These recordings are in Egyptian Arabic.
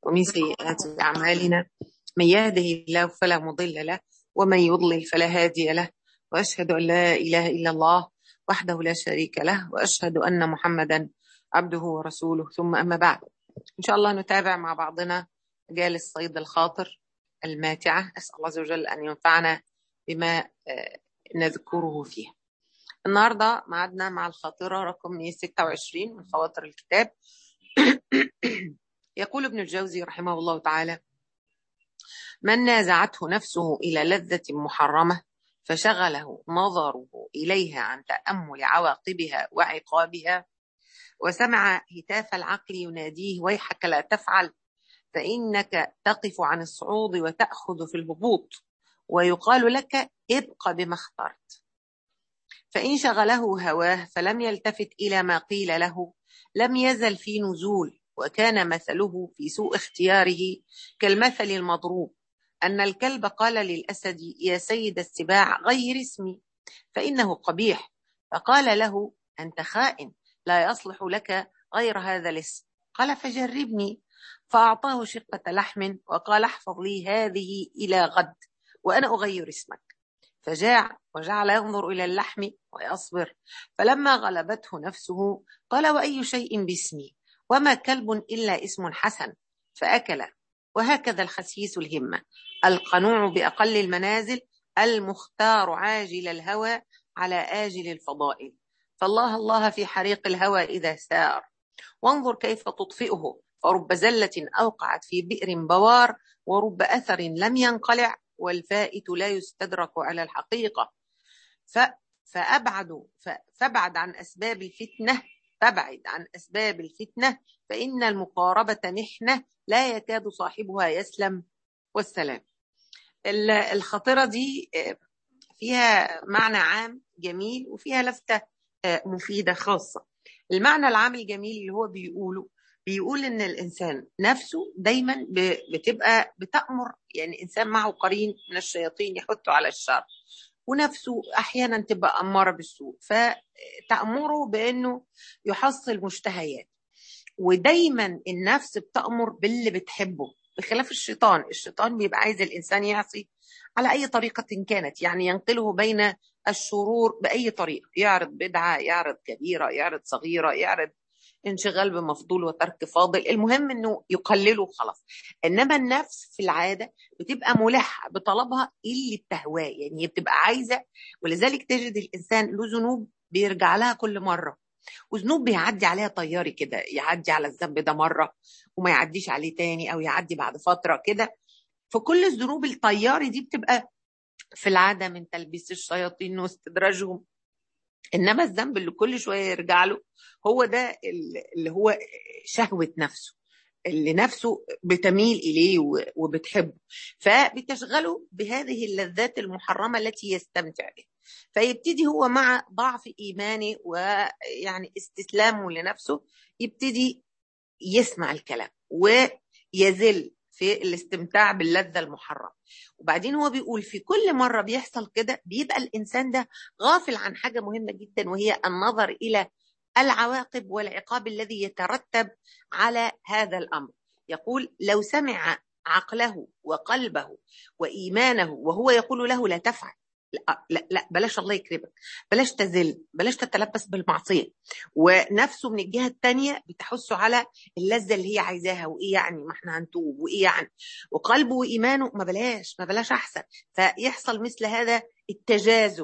ومن سيئات أعمالنا من يهده الله فلا مضل له ومن يضلل فلا هادي له وأشهد أن لا إله إلا الله وحده لا شريك له وأشهد أن محمدا عبده ورسوله ثم أما بعد إن شاء الله نتابع مع بعضنا مجال الصيد الخاطر الماتعة أسأل الله عز وجل أن ينفعنا بما نذكره فيها النهاردة معدنا مع الخاطرة رقم 126 من خواطر الكتاب يقول ابن الجوزي رحمه الله تعالى من نازعته نفسه إلى لذة محرمة فشغله نظره إليها عن تأمل عواقبها وعقابها وسمع هتاف العقل يناديه ويحك لا تفعل فإنك تقف عن الصعود وتأخذ في الهبوط ويقال لك ابق بما اخترت فإن شغله هواه فلم يلتفت إلى ما قيل له لم يزل في نزول وكان مثله في سوء اختياره كالمثل المضروب أن الكلب قال للأسد يا سيد السباع غير اسمي فإنه قبيح فقال له أنت خائن لا يصلح لك غير هذا الاسم قال فجربني فأعطاه شقة لحم وقال احفظ لي هذه إلى غد وأنا أغير اسمك فجاع وجعل ينظر إلى اللحم ويصبر فلما غلبته نفسه قال وأي شيء باسمي وما كلب إلا اسم حسن فأكل وهكذا الخسيس الهمة القنوع بأقل المنازل المختار عاجل الهوى على آجل الفضائل فالله الله في حريق الهوى إذا سار وانظر كيف تطفئه فرب زلة أوقعت في بئر بوار ورب أثر لم ينقلع والفائت لا يستدرك على الحقيقة ف فأبعد فابعد عن أسباب الفتنة فابعد عن أسباب الفتنة فإن المقاربة محنة لا يكاد صاحبها يسلم والسلام الخطرة دي فيها معنى عام جميل وفيها لفتة مفيدة خاصة المعنى العام الجميل اللي هو بيقوله بيقول ان الانسان نفسه دايما بتبقى بتامر يعني انسان معه قرين من الشياطين يحطه على الشر ونفسه احيانا تبقى اماره بالسوء فتامره بانه يحصل مشتهيات ودايما النفس بتامر باللي بتحبه بخلاف الشيطان الشيطان بيبقى عايز الانسان يعصي على اي طريقه كانت يعني ينقله بين الشرور باي طريقه يعرض بدعه يعرض كبيره يعرض صغيره يعرض انشغال بمفضول وترك فاضل المهم انه يقلله خلاص انما النفس في العاده بتبقى ملحه بطلبها اللي بتهواه يعني هي بتبقى عايزه ولذلك تجد الانسان له ذنوب بيرجع لها كل مره وذنوب بيعدي عليها طياري كده يعدي على الذنب ده مره وما يعديش عليه تاني او يعدي بعد فتره كده فكل الذنوب الطياري دي بتبقى في العاده من تلبيس الشياطين واستدراجهم انما الذنب اللي كل شويه يرجع له هو ده اللي هو شهوه نفسه اللي نفسه بتميل اليه وبتحبه فبتشغله بهذه اللذات المحرمه التي يستمتع بها فيبتدي هو مع ضعف ايمانه ويعني استسلامه لنفسه يبتدي يسمع الكلام ويزل في الاستمتاع باللذة المحرمة وبعدين هو بيقول في كل مرة بيحصل كده بيبقى الإنسان ده غافل عن حاجة مهمة جدا وهي النظر إلى العواقب والعقاب الذي يترتب على هذا الأمر يقول لو سمع عقله وقلبه وإيمانه وهو يقول له لا تفعل لا, لا, لا بلاش الله يكرمك بلاش تزل بلاش تتلبس بالمعصية ونفسه من الجهة الثانية بتحسه على اللذة اللي هي عايزاها وإيه يعني ما احنا هنتوب وإيه يعني وقلبه وإيمانه ما بلاش ما بلاش أحسن فيحصل مثل هذا التجاذب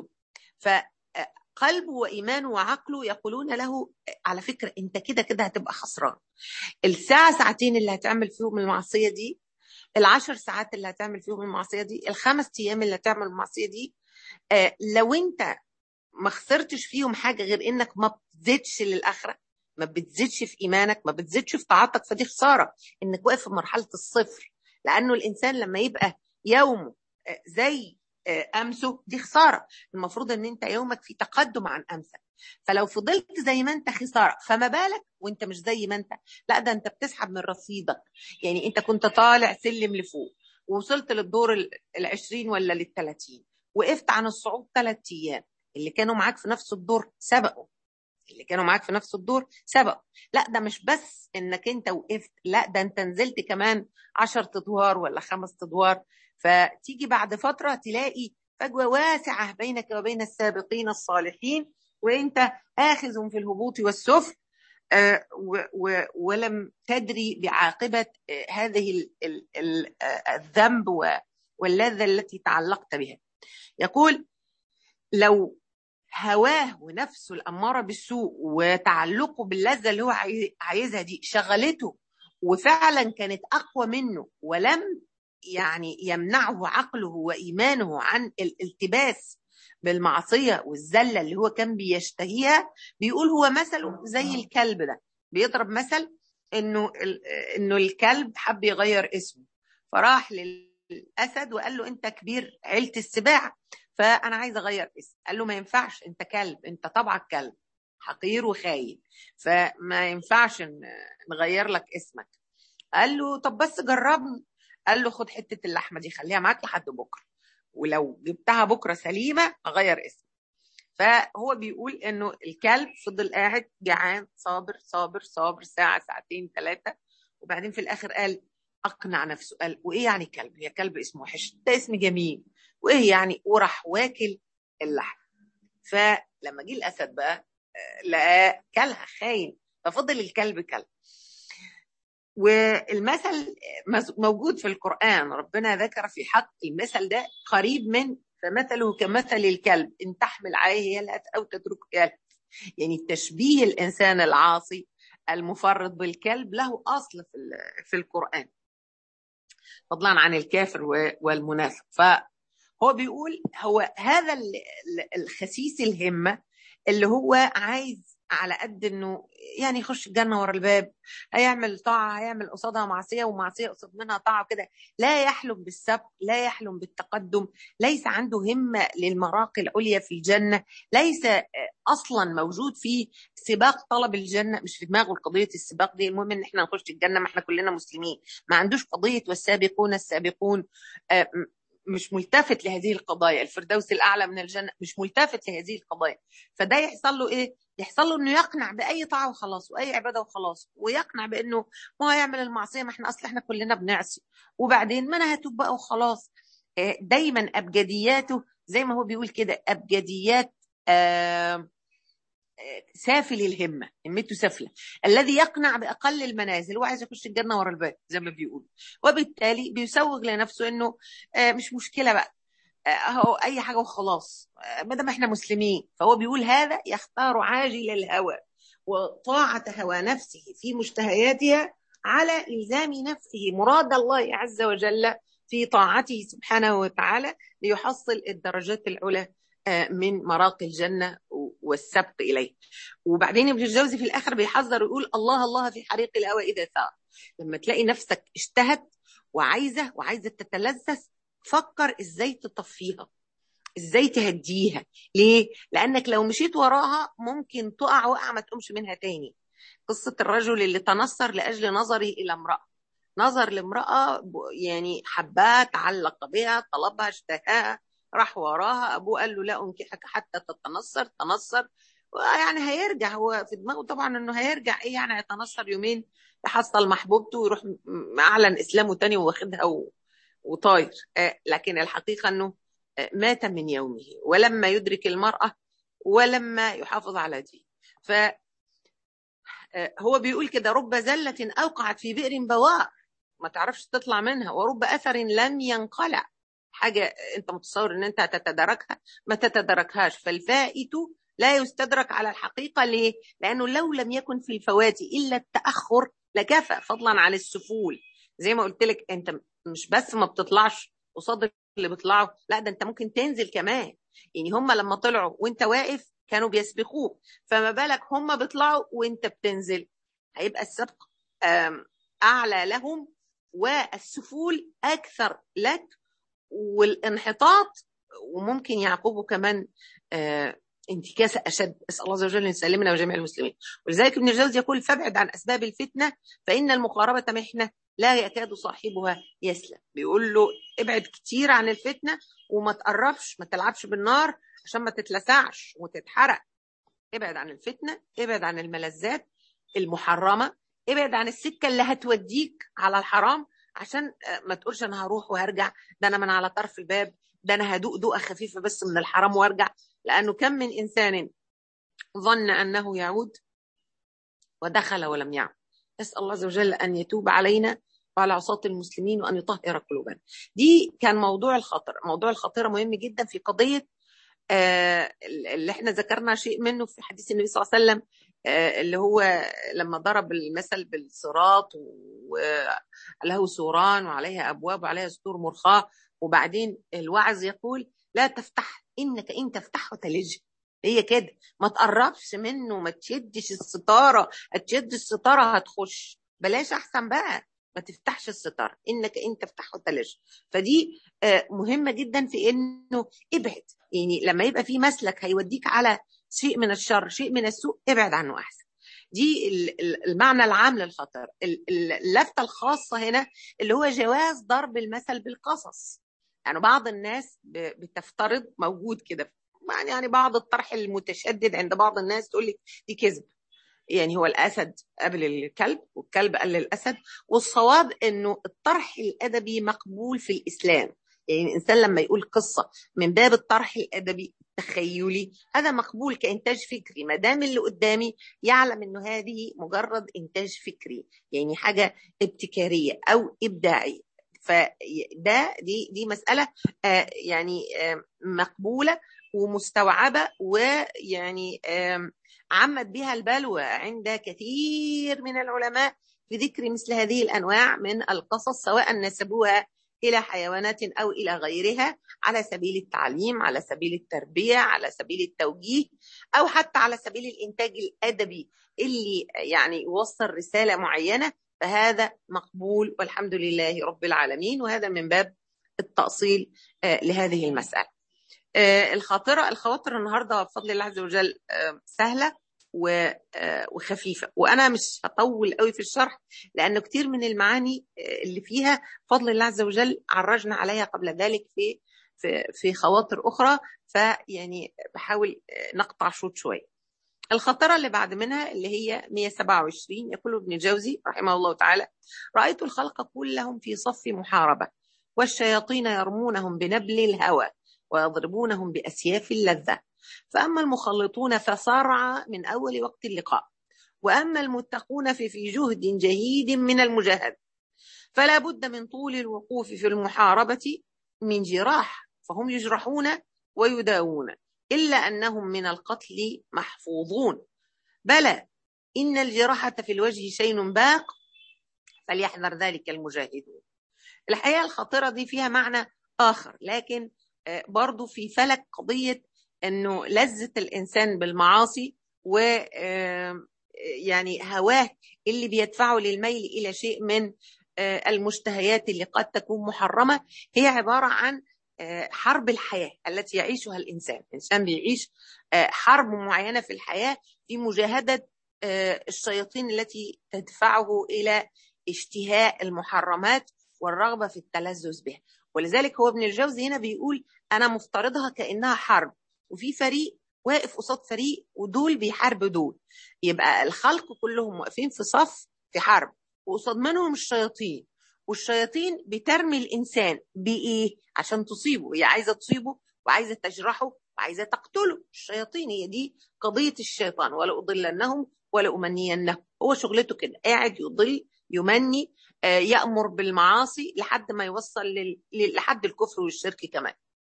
فقلبه وإيمانه وعقله يقولون له على فكرة أنت كده كده هتبقى خسران الساعة ساعتين اللي هتعمل فيهم المعصية دي العشر ساعات اللي هتعمل فيهم المعصية دي الخمس أيام اللي هتعمل المعصية دي آه لو انت ما خسرتش فيهم حاجه غير انك ما بتزيدش للاخره ما بتزيدش في ايمانك ما بتزيدش في طاعتك فدي خساره انك واقف في مرحله الصفر لانه الانسان لما يبقى يومه آه زي آه امسه دي خساره المفروض ان انت يومك في تقدم عن امسك فلو فضلت زي ما انت خساره فما بالك وانت مش زي ما انت لا ده انت بتسحب من رصيدك يعني انت كنت طالع سلم لفوق ووصلت للدور ال20 ولا لل30 وقفت عن الصعود ثلاث ايام اللي كانوا معاك في نفس الدور سبقوا اللي كانوا معاك في نفس الدور سبقوا لا ده مش بس انك انت وقفت لا ده انت نزلت كمان عشرة ادوار ولا خمس ادوار فتيجي بعد فتره تلاقي فجوه واسعه بينك وبين السابقين الصالحين وانت اخذ في الهبوط والسفل آه ولم تدري بعاقبه هذه الذنب واللذه التي تعلقت بها يقول لو هواه ونفسه الأمارة بالسوء وتعلقه باللذة اللي هو عايزها دي شغلته وفعلا كانت أقوى منه ولم يعني يمنعه عقله وإيمانه عن الالتباس بالمعصية والزلة اللي هو كان بيشتهيها بيقول هو مثله زي الكلب ده بيضرب مثل انه انه الكلب حب يغير اسمه فراح للاسد وقال له انت كبير عيله السباع فانا عايز اغير اسم قال له ما ينفعش انت كلب انت طبعك كلب حقير وخاين فما ينفعش نغير لك اسمك قال له طب بس جربني قال له خد حته اللحمه دي خليها معاك لحد بكره ولو جبتها بكره سليمه اغير اسمك فهو بيقول انه الكلب فضل قاعد جعان صابر صابر صابر ساعه ساعتين ثلاثه وبعدين في الاخر قال اقنع نفسه قال وايه يعني كلب هي كلب اسمه وحش ده اسم جميل وايه يعني وراح واكل اللحم فلما جه الاسد بقى لقاه كلها خاين ففضل الكلب كلب والمثل موجود في القرآن ربنا ذكر في حق المثل ده قريب من فمثله كمثل الكلب إن تحمل عليه يلهث أو تتركه يلهث يعني تشبيه الإنسان العاصي المفرط بالكلب له أصل في, في القرآن فضلا عن الكافر والمنافق فهو بيقول هو هذا الخسيس الهمة اللي هو عايز على قد انه يعني يخش الجنه ورا الباب هيعمل طاعه هيعمل قصادها معصيه ومعصيه قصاد منها طاعه وكده لا يحلم بالسبق لا يحلم بالتقدم ليس عنده همه للمراقي العليا في الجنه ليس اصلا موجود في سباق طلب الجنه مش في دماغه قضيه السباق دي المهم ان احنا نخش الجنه ما احنا كلنا مسلمين ما عندوش قضيه والسابقون السابقون مش ملتفت لهذه القضايا الفردوس الاعلى من الجنه مش ملتفت لهذه القضايا فده يحصل له ايه يحصل له انه يقنع باي طاعه وخلاص واي عباده وخلاص ويقنع بانه ما هو يعمل المعصيه ما احنا اصل احنا كلنا بنعصي وبعدين ما انا هتوب بقى وخلاص دايما ابجدياته زي ما هو بيقول كده ابجديات آه سافل الهمة همته سافلة الذي يقنع بأقل المنازل وعايز يخش الجنة ورا الباب زي ما بيقول وبالتالي بيسوغ لنفسه انه مش مشكلة بقى اهو اي حاجة وخلاص ما دام احنا مسلمين فهو بيقول هذا يختار عاجل الهوى وطاعة هوى نفسه في مشتهياتها على إلزام نفسه مراد الله عز وجل في طاعته سبحانه وتعالى ليحصل الدرجات العلى من مراقي الجنة والسبق إليه وبعدين ابن الجوزي في الآخر بيحذر ويقول الله الله في حريق الهوى إذا ثار لما تلاقي نفسك اشتهت وعايزة وعايزة تتلذذ فكر إزاي تطفيها إزاي تهديها ليه؟ لأنك لو مشيت وراها ممكن تقع وقع ما تقومش منها تاني قصة الرجل اللي تنصر لأجل نظره إلى امرأة نظر لامرأة يعني حباها تعلق بها طلبها اشتهاها راح وراها ابوه قال له لا انكحك حتى تتنصر تنصر يعني هيرجع هو في دماغه طبعا انه هيرجع ايه يعني هيتنصر يومين يحصل محبوبته ويروح اعلن اسلامه تاني واخدها وطاير لكن الحقيقه انه مات من يومه ولما يدرك المراه ولما يحافظ على دين ف هو بيقول كده رب زلة أوقعت في بئر بوار ما تعرفش تطلع منها ورب أثر لم ينقلع حاجة أنت متصور أن أنت هتتدركها ما تتدركهاش فالفائت لا يستدرك على الحقيقة ليه؟ لأنه لو لم يكن في الفوات إلا التأخر لكفى فضلا عن السفول زي ما قلت لك أنت مش بس ما بتطلعش قصاد اللي بيطلعوا لا ده أنت ممكن تنزل كمان يعني هم لما طلعوا وأنت واقف كانوا بيسبقوك فما بالك هم بيطلعوا وأنت بتنزل هيبقى السبق أعلى لهم والسفول أكثر لك والانحطاط وممكن يعقبه كمان آه انتكاسة أشد أسأل الله عز وجل أن يسلمنا وجميع المسلمين ولذلك ابن الجوزي يقول فابعد عن أسباب الفتنة فإن المقاربة محنة لا يكاد صاحبها يسلم بيقول له ابعد كتير عن الفتنة وما تقربش ما تلعبش بالنار عشان ما تتلسعش وتتحرق ابعد عن الفتنه ابعد عن الملذات المحرمه ابعد عن السكه اللي هتوديك على الحرام عشان ما تقولش انا هروح وهرجع ده انا من على طرف الباب ده انا هدوق دوقه خفيفه بس من الحرام وارجع لانه كم من انسان ظن انه يعود ودخل ولم يعد نسال الله عز وجل ان يتوب علينا وعلى عصاة المسلمين وان يطهر قلوبنا دي كان موضوع الخطر موضوع الخطيره مهم جدا في قضيه آه اللي احنا ذكرنا شيء منه في حديث النبي صلى الله عليه وسلم آه اللي هو لما ضرب المثل بالصراط وله سوران وعليها ابواب وعليها سطور مرخاه وبعدين الوعظ يقول لا تفتح انك ان تفتحه تلج هي كده ما تقربش منه ما تشدش الستاره تشد الستاره هتخش بلاش احسن بقى ما تفتحش الستاره انك ان تفتحه تلج فدي مهمه جدا في انه ابعد يعني لما يبقى في مسلك هيوديك على شيء من الشر شيء من السوء ابعد عنه احسن دي المعنى العام للخطر اللفته الخاصه هنا اللي هو جواز ضرب المثل بالقصص يعني بعض الناس بتفترض موجود كده يعني بعض الطرح المتشدد عند بعض الناس تقول لك دي كذب يعني هو الاسد قبل الكلب والكلب قال للاسد والصواب انه الطرح الادبي مقبول في الاسلام يعني الانسان لما يقول قصه من باب الطرح الادبي التخيلي هذا مقبول كانتاج فكري ما دام اللي قدامي يعلم انه هذه مجرد انتاج فكري يعني حاجه ابتكاريه او ابداعيه فده دي دي مساله آه يعني آه مقبوله ومستوعبه ويعني آه عمت بها البلوى عند كثير من العلماء في ذكر مثل هذه الانواع من القصص سواء نسبوها الى حيوانات او الى غيرها على سبيل التعليم على سبيل التربيه على سبيل التوجيه او حتى على سبيل الانتاج الادبي اللي يعني يوصل رساله معينه فهذا مقبول والحمد لله رب العالمين وهذا من باب التأصيل لهذه المسألة الخاطرة الخواطر النهاردة بفضل الله عز وجل سهلة وخفيفة وأنا مش هطول قوي في الشرح لأنه كتير من المعاني اللي فيها فضل الله عز وجل عرجنا عليها قبل ذلك في في في خواطر أخرى فيعني بحاول نقطع شوط شوية الخطرة اللي بعد منها اللي هي 127 يقول ابن الجوزي رحمه الله تعالى رأيت الخلق كلهم في صف محاربة والشياطين يرمونهم بنبل الهوى ويضربونهم بأسياف اللذة فأما المخلطون فصرع من أول وقت اللقاء وأما المتقون ففي جهد جهيد من المجاهد فلا بد من طول الوقوف في المحاربة من جراح فهم يجرحون ويداوون إلا أنهم من القتل محفوظون بلى إن الجراحة في الوجه شيء باق فليحذر ذلك المجاهدون الحقيقة الخطيرة دي فيها معنى آخر لكن برضو في فلك قضية أنه لذة الإنسان بالمعاصي و يعني هواه اللي بيدفعه للميل إلى شيء من المشتهيات اللي قد تكون محرمة هي عبارة عن حرب الحياة التي يعيشها الإنسان الإنسان بيعيش حرب معينة في الحياة في مجاهدة الشياطين التي تدفعه إلى اشتهاء المحرمات والرغبة في التلذذ بها ولذلك هو ابن الجوزي هنا بيقول أنا مفترضها كأنها حرب وفي فريق واقف قصاد فريق ودول بيحاربوا دول يبقى الخلق كلهم واقفين في صف في حرب وقصاد منهم الشياطين والشياطين بترمي الانسان بايه عشان تصيبه هي عايزه تصيبه وعايزه تجرحه وعايزه تقتله الشياطين هي دي قضيه الشيطان ولا اضلنهم ولا امنينهم هو شغلته كده قاعد يضل يمني يامر بالمعاصي لحد ما يوصل لحد الكفر والشرك كمان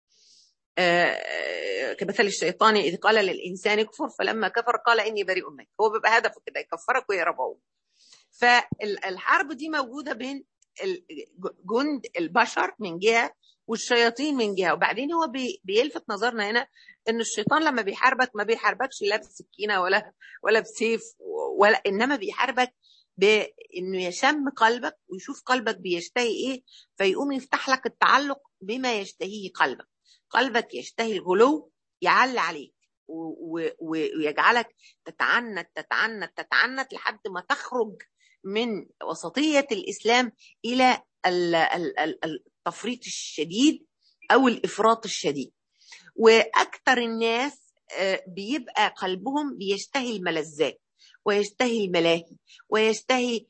كمثل الشيطان اذ قال للانسان اكفر فلما كفر قال اني بريء منك هو بيبقى هدفه كده يكفرك ويربعوه فالحرب دي موجوده بين جند البشر من جهه والشياطين من جهه وبعدين هو بي بيلفت نظرنا هنا ان الشيطان لما بيحاربك ما بيحاربكش لا بسكينه ولا ولا بسيف ولا انما بيحاربك بانه يشم قلبك ويشوف قلبك بيشتهي ايه فيقوم يفتح لك التعلق بما يشتهيه قلبك قلبك يشتهي الغلو يعلى عليك ويجعلك تتعنت تتعنت تتعنت لحد ما تخرج من وسطية الإسلام إلى التفريط الشديد أو الإفراط الشديد وأكثر الناس بيبقى قلبهم بيشتهي الملذات ويشتهي الملاهي ويشتهي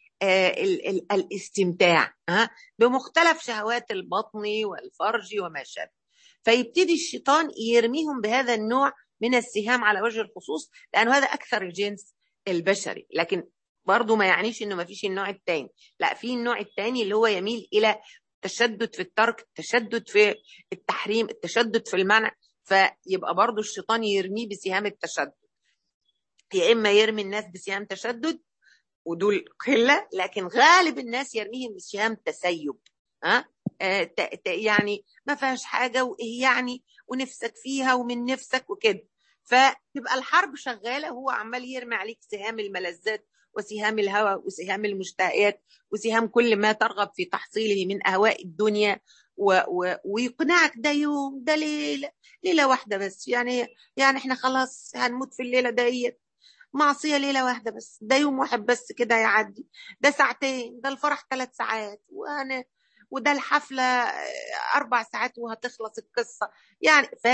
الاستمتاع بمختلف شهوات البطن والفرج وما شابه فيبتدي الشيطان يرميهم بهذا النوع من السهام على وجه الخصوص لأنه هذا أكثر الجنس البشري لكن برضه ما يعنيش انه ما فيش النوع الثاني لا في النوع الثاني اللي هو يميل الى التشدد في الترك التشدد في التحريم التشدد في المنع فيبقى برضه الشيطان يرميه بسهام التشدد يا اما يرمي الناس بسهام تشدد ودول قله لكن غالب الناس يرميهم بسهام تسيب ها آه يعني ما فيهاش حاجه وايه يعني ونفسك فيها ومن نفسك وكده فتبقى الحرب شغاله وهو عمال يرمي عليك سهام الملذات وسهام الهوى وسهام المشتهيات وسهام كل ما ترغب في تحصيله من اهواء الدنيا و و ويقنعك ده يوم ده ليله ليله واحده بس يعني يعني احنا خلاص هنموت في الليله ديت معصيه ليله واحده بس ده يوم واحد بس كده يعدي ده ساعتين ده الفرح ثلاث ساعات وانا وده الحفله اربع ساعات وهتخلص القصه يعني ف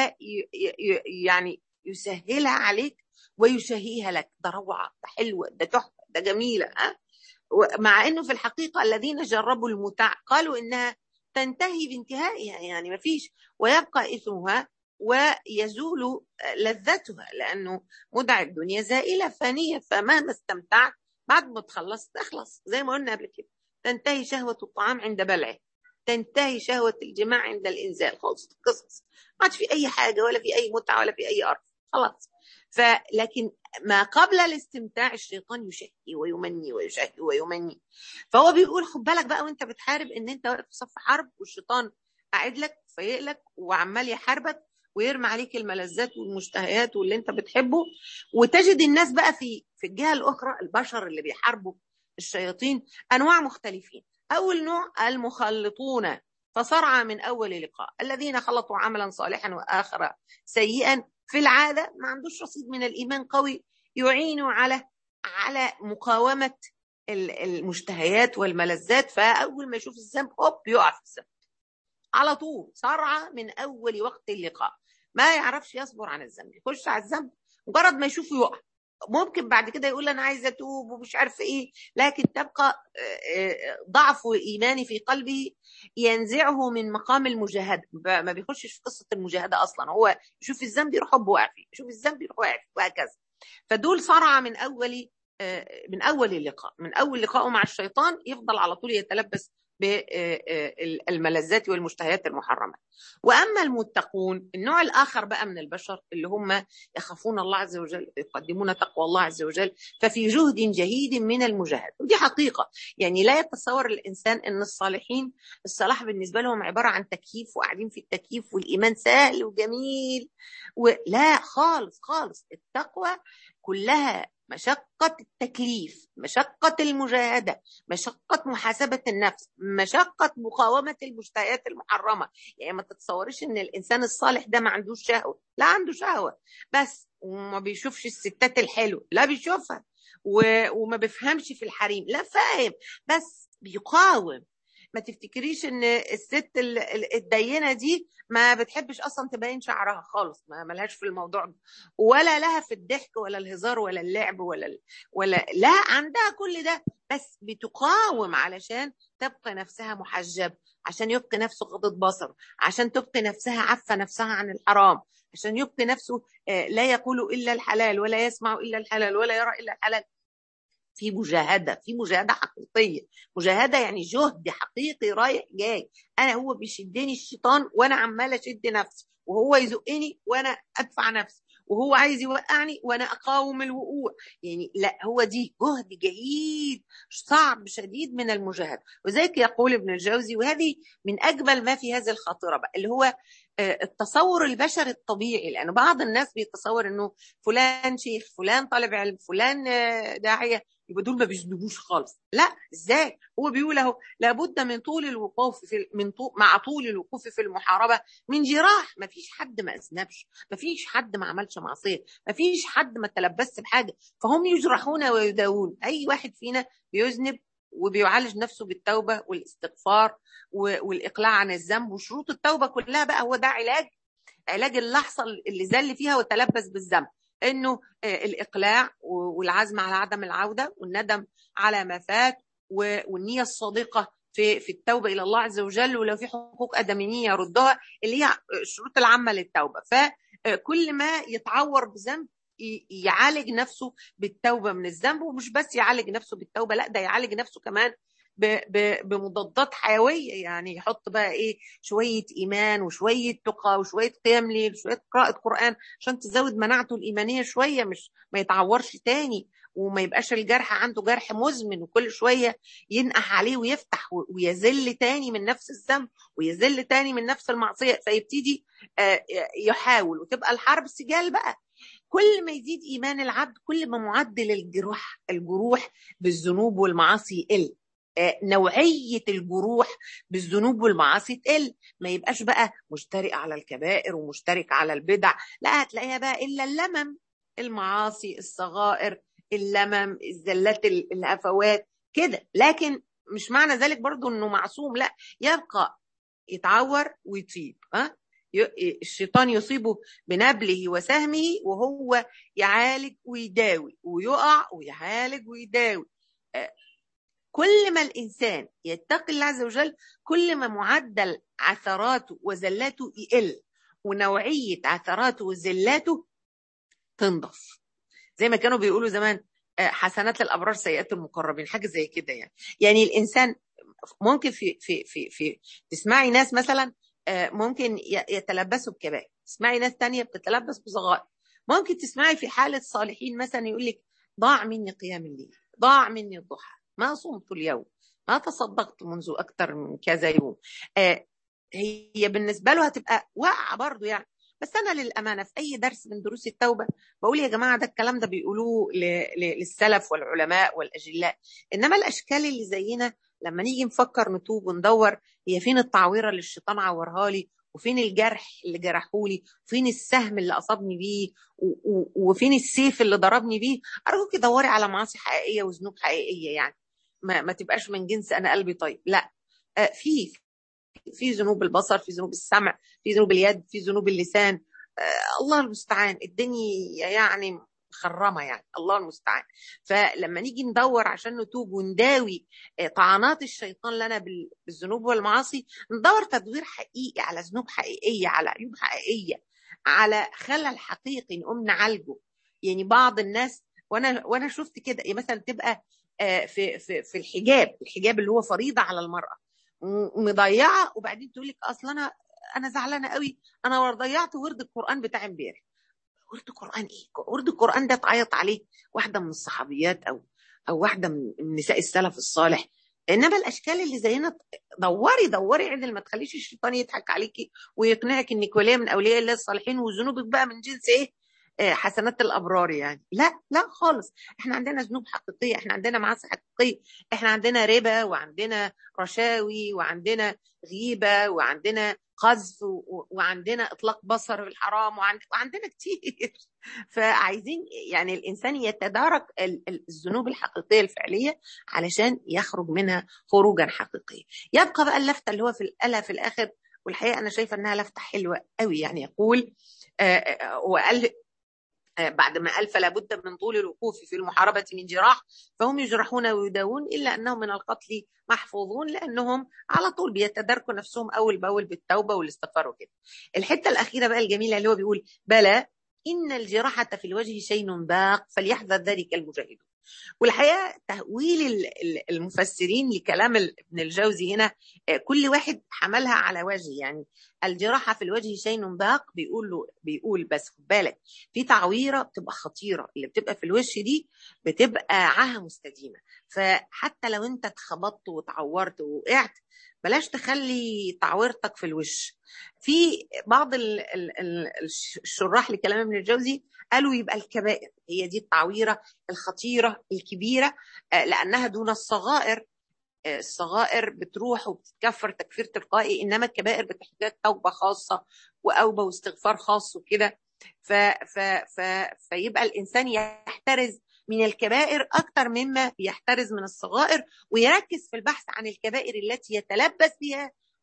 يعني يسهلها عليك ويشهيها لك ده روعه ده حلوه ده تحفه ده جميله ها مع انه في الحقيقه الذين جربوا المتع قالوا انها تنتهي بانتهائها يعني ما فيش ويبقى اثمها ويزول لذتها لانه متع الدنيا زائله فانيه فمهما استمتعت بعد ما تخلص تخلص زي ما قلنا قبل كده تنتهي شهوه الطعام عند بلعه تنتهي شهوه الجماع عند الانزال خالص القصص ما عادش في اي حاجه ولا في اي متعه ولا في اي ارض خلاص فلكن ما قبل الاستمتاع الشيطان يشهي ويمني ويشهي ويمني فهو بيقول خد بالك بقى وانت بتحارب ان انت واقف في صف حرب والشيطان قاعد لك فايق لك وعمال يحاربك ويرمي عليك الملذات والمشتهيات واللي انت بتحبه وتجد الناس بقى في في الجهه الاخرى البشر اللي بيحاربوا الشياطين انواع مختلفين اول نوع المخلطون فصرع من اول لقاء الذين خلطوا عملا صالحا واخر سيئا في العاده ما عندوش رصيد من الايمان قوي يعينه على على مقاومه المشتهيات والملذات فاول ما يشوف الذنب هوب يقع في الذنب على طول صرعه من اول وقت اللقاء ما يعرفش يصبر عن الذنب يخش على الذنب مجرد ما يشوفه يقع ممكن بعد كده يقول انا عايز اتوب ومش عارف ايه لكن تبقى ضعف ايماني في قلبه ينزعه من مقام المجاهده ما بيخشش في قصه المجاهده اصلا هو يشوف الذنب يروح واقع فيه يشوف الذنب يروح واقع فيه وهكذا فدول صرع من اول من اول اللقاء من اول لقائه مع الشيطان يفضل على طول يتلبس بالملذات والمشتهيات المحرمه واما المتقون النوع الاخر بقى من البشر اللي هم يخافون الله عز وجل يقدمون تقوى الله عز وجل ففي جهد جهيد من المجاهده ودي حقيقه يعني لا يتصور الانسان ان الصالحين الصلاح بالنسبه لهم عباره عن تكييف وقاعدين في التكييف والايمان سهل وجميل ولا خالص خالص التقوى كلها مشقة التكليف مشقة المجاهدة مشقة محاسبة النفس مشقة مقاومة المشتهيات المحرمة يعني ما تتصوريش ان الانسان الصالح ده ما عندوش شهوة لا عنده شهوة بس وما بيشوفش الستات الحلو لا بيشوفها و... وما بيفهمش في الحريم لا فاهم بس بيقاوم ما تفتكريش ان الست الدينه دي ما بتحبش اصلا تبين شعرها خالص ما ملهاش في الموضوع ده ولا لها في الضحك ولا الهزار ولا اللعب ولا ولا لا عندها كل ده بس بتقاوم علشان تبقى نفسها محجب عشان يبقي نفسه غضة بصر عشان تبقي نفسها عفة نفسها عن الحرام عشان يبقي نفسه لا يقول إلا الحلال ولا يسمع إلا الحلال ولا يرى إلا الحلال في مجاهدة في مجاهدة حقيقية مجاهدة يعني جهد حقيقي رايح جاي أنا هو بيشدني الشيطان وأنا عمال أشد نفسي وهو يزقني وأنا أدفع نفسي وهو عايز يوقعني وانا اقاوم الوقوع يعني لا هو دي جهد جهيد صعب شديد من المجاهده وذلك يقول ابن الجوزي وهذه من اجمل ما في هذه الخاطره بقى اللي هو التصور البشري الطبيعي لان بعض الناس بيتصور انه فلان شيخ فلان طالب علم فلان داعيه يبقى دول ما بيذنبوش خالص لا ازاي هو بيقول اهو لابد من طول الوقوف في من طول مع طول الوقوف في المحاربه من جراح ما فيش حد ما اذنبش ما فيش حد ما عملش معصيه ما فيش حد ما تلبس بحاجه فهم يجرحون ويداوون اي واحد فينا بيذنب وبيعالج نفسه بالتوبه والاستغفار والاقلاع عن الذنب وشروط التوبه كلها بقى هو ده علاج علاج اللحظه اللي زل فيها وتلبس بالذنب انه الاقلاع والعزم على عدم العوده والندم على ما فات والنيه الصادقه في في التوبه الى الله عز وجل ولو في حقوق ادميه يردها اللي هي الشروط العامه للتوبه فكل ما يتعور بذنب يعالج نفسه بالتوبه من الذنب ومش بس يعالج نفسه بالتوبه لا ده يعالج نفسه كمان بمضادات حيويه يعني يحط بقى ايه شويه ايمان وشويه تقى وشويه قيام ليل وشويه قراءه قران عشان تزود مناعته الايمانيه شويه مش ما يتعورش تاني وما يبقاش الجرح عنده جرح مزمن وكل شويه ينقح عليه ويفتح ويذل تاني من نفس الذنب ويذل تاني من نفس المعصيه فيبتدي يحاول وتبقى الحرب سجال بقى كل ما يزيد ايمان العبد كل ما معدل الجروح الجروح بالذنوب والمعاصي يقل نوعية الجروح بالذنوب والمعاصي تقل ما يبقاش بقى مشترك على الكبائر ومشترك على البدع لا هتلاقيها بقى إلا اللمم المعاصي الصغائر اللمم الزلات الهفوات كده لكن مش معنى ذلك برضو انه معصوم لا يبقى يتعور ويطيب ها الشيطان يصيبه بنبله وسهمه وهو يعالج ويداوي ويقع ويعالج ويداوي كل ما الانسان يتقي الله عز وجل كل ما معدل عثراته وزلاته يقل ونوعيه عثراته وزلاته تنضف زي ما كانوا بيقولوا زمان حسنات الابرار سيئات المقربين حاجه زي كده يعني يعني الانسان ممكن في في في في تسمعي ناس مثلا ممكن يتلبسوا بكبائر تسمعي ناس تانية بتتلبس بصغائر ممكن تسمعي في حالة صالحين مثلا يقول لك ضاع مني قيام الليل ضاع مني الضحى ما صمت اليوم ما تصدقت منذ أكثر من كذا يوم آه هي بالنسبة له هتبقى واقعة برضه يعني بس أنا للأمانة في أي درس من دروس التوبة بقول يا جماعة ده الكلام ده بيقولوه للسلف والعلماء والأجلاء إنما الأشكال اللي زينا لما نيجي نفكر نتوب وندور هي فين التعويرة اللي الشيطان عورها لي وفين الجرح اللي جرحولي وفين السهم اللي أصابني بيه وفين السيف اللي ضربني بيه أرجوك دوري على معاصي حقيقية وذنوب حقيقية يعني ما, ما تبقاش من جنس أنا قلبي طيب لا آه في في ذنوب البصر في ذنوب السمع في ذنوب اليد في ذنوب اللسان آه الله المستعان الدنيا يعني مخرمة يعني الله المستعان فلما نيجي ندور عشان نتوب ونداوي طعنات الشيطان لنا بالذنوب والمعاصي ندور تدوير حقيقي على ذنوب حقيقية على عيوب حقيقية على خلل حقيقي نقوم نعالجه يعني بعض الناس وانا وانا شفت كده مثلا تبقى في في في الحجاب الحجاب اللي هو فريضه على المراه مضيعه وبعدين تقول لك اصل انا انا زعلانه قوي انا ضيعت ورد القران بتاع امبارح ورد قران ايه ورد القران ده تعيط عليه واحده من الصحابيات او او واحده من نساء السلف الصالح انما الاشكال اللي زينا دوري دوري عدل ما تخليش الشيطان يضحك عليكي ويقنعك انك وليه من اولياء الله الصالحين وذنوبك بقى من جنس ايه حسنات الابرار يعني لا لا خالص احنا عندنا ذنوب حقيقيه احنا عندنا معاصي حقيقيه احنا عندنا ربا وعندنا رشاوي وعندنا غيبه وعندنا قذف وعندنا اطلاق بصر بالحرام وعندنا كتير فعايزين يعني الانسان يتدارك الذنوب الحقيقيه الفعليه علشان يخرج منها خروجا حقيقيا يبقى بقى اللفته اللي هو في الآلة في الاخر والحقيقه انا شايفه انها لفته حلوه قوي يعني يقول وقال بعد ما قال فلا بد من طول الوقوف في المحاربة من جراح فهم يجرحون ويداوون إلا أنهم من القتل محفوظون لأنهم على طول بيتداركوا نفسهم أول بأول بالتوبة والاستغفار وكده الحتة الأخيرة بقى الجميلة اللي هو بيقول بلى إن الجراحة في الوجه شيء باق فليحذر ذلك المجاهدون والحقيقه تاويل المفسرين لكلام ابن الجوزي هنا كل واحد حملها على وجه يعني الجراحه في الوجه شيء باق بيقول له بيقول بس خد بالك في تعويره بتبقى خطيره اللي بتبقى في الوش دي بتبقى عاهه مستديمه فحتى لو انت اتخبطت وتعورت ووقعت بلاش تخلي تعويرتك في الوش في بعض الشراح لكلام ابن الجوزي قالوا يبقى الكبائر هي دي التعويرة الخطيرة الكبيرة لأنها دون الصغائر الصغائر بتروح وبتتكفر تكفير تلقائي إنما الكبائر بتحتاج توبة خاصة وأوبة واستغفار خاص وكده ف ف ف فيبقى الإنسان يحترز من الكبائر أكثر مما يحترز من الصغائر ويركز في البحث عن الكبائر التي يتلبس بها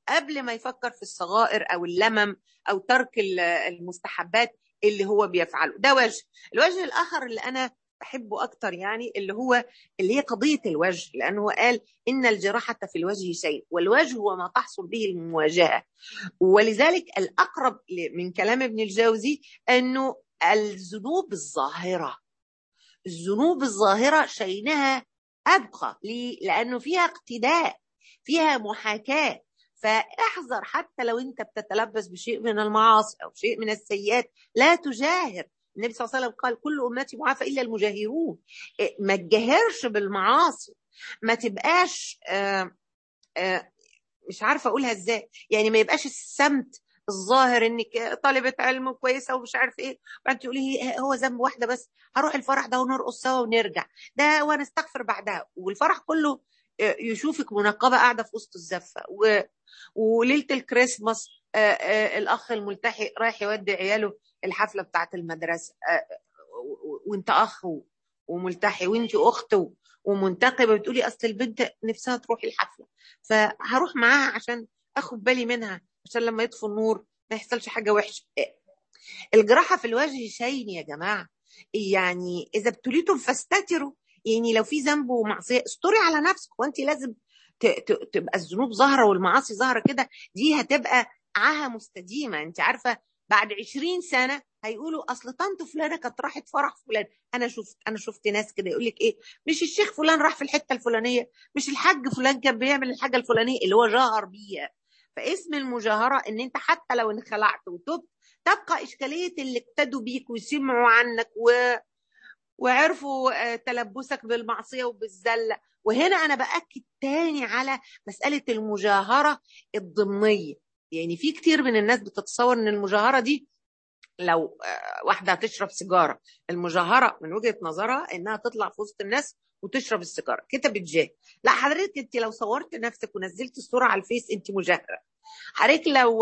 قبل ما يفكر في الصغائر او اللمم او ترك المستحبات اللي هو بيفعله ده وجه الوجه الاخر اللي انا بحبه اكتر يعني اللي هو اللي هي قضيه الوجه لانه قال ان الجراحه في الوجه شيء والوجه هو ما تحصل به المواجهه ولذلك الاقرب من كلام ابن الجوزي انه الذنوب الظاهره الذنوب الظاهره شينها ابقى ليه؟ لانه فيها اقتداء فيها محاكاه فاحذر حتى لو انت بتتلبس بشيء من المعاصي او شيء من السيئات لا تجاهر النبي صلى الله عليه وسلم قال كل امتي معافى الا المجاهرون إيه، ما تجاهرش بالمعاصي ما تبقاش آآ آآ مش عارفه اقولها ازاي يعني ما يبقاش السمت الظاهر انك طالبه علم كويسه ومش عارف ايه وبعدين تقولي هو ذنب واحده بس هروح الفرح ده ونرقص سوا ونرجع ده ونستغفر بعدها والفرح كله يشوفك منقبه قاعده في وسط الزفه و... وليله الكريسماس الاخ الملتحي رايح يودي عياله الحفله بتاعه المدرسه وانت اخ وملتحي وانت اخت ومنتقبه بتقولي اصل البنت نفسها تروح الحفله فهروح معاها عشان اخد بالي منها عشان لما يطفي النور ما يحصلش حاجه وحشه الجراحه في الوجه شين يا جماعه يعني اذا ابتليتم فاستتروا يعني لو في ذنب ومعصيه استري على نفسك وانت لازم تبقى الذنوب ظاهره والمعاصي ظاهره كده دي هتبقى عاهه مستديمه انت عارفه بعد 20 سنه هيقولوا اصل طنط فلانه كانت راحت فرح فلان انا شفت انا شفت ناس كده يقول لك ايه مش الشيخ فلان راح في الحته الفلانيه مش الحاج فلان كان بيعمل الحاجه الفلانيه اللي هو جاهر بيها فاسم المجاهره ان انت حتى لو انخلعت وتبت تبقى اشكاليه اللي ابتدوا بيك وسمعوا عنك و وعرفوا تلبسك بالمعصيه وبالزله وهنا انا باكد تاني على مساله المجاهره الضمنيه يعني في كتير من الناس بتتصور ان المجاهره دي لو واحده هتشرب سيجاره المجاهره من وجهه نظرها انها تطلع في وسط الناس وتشرب السيجاره كتبت جاه لا حضرتك انت لو صورت نفسك ونزلت الصوره على الفيس انت مجاهره حضرتك لو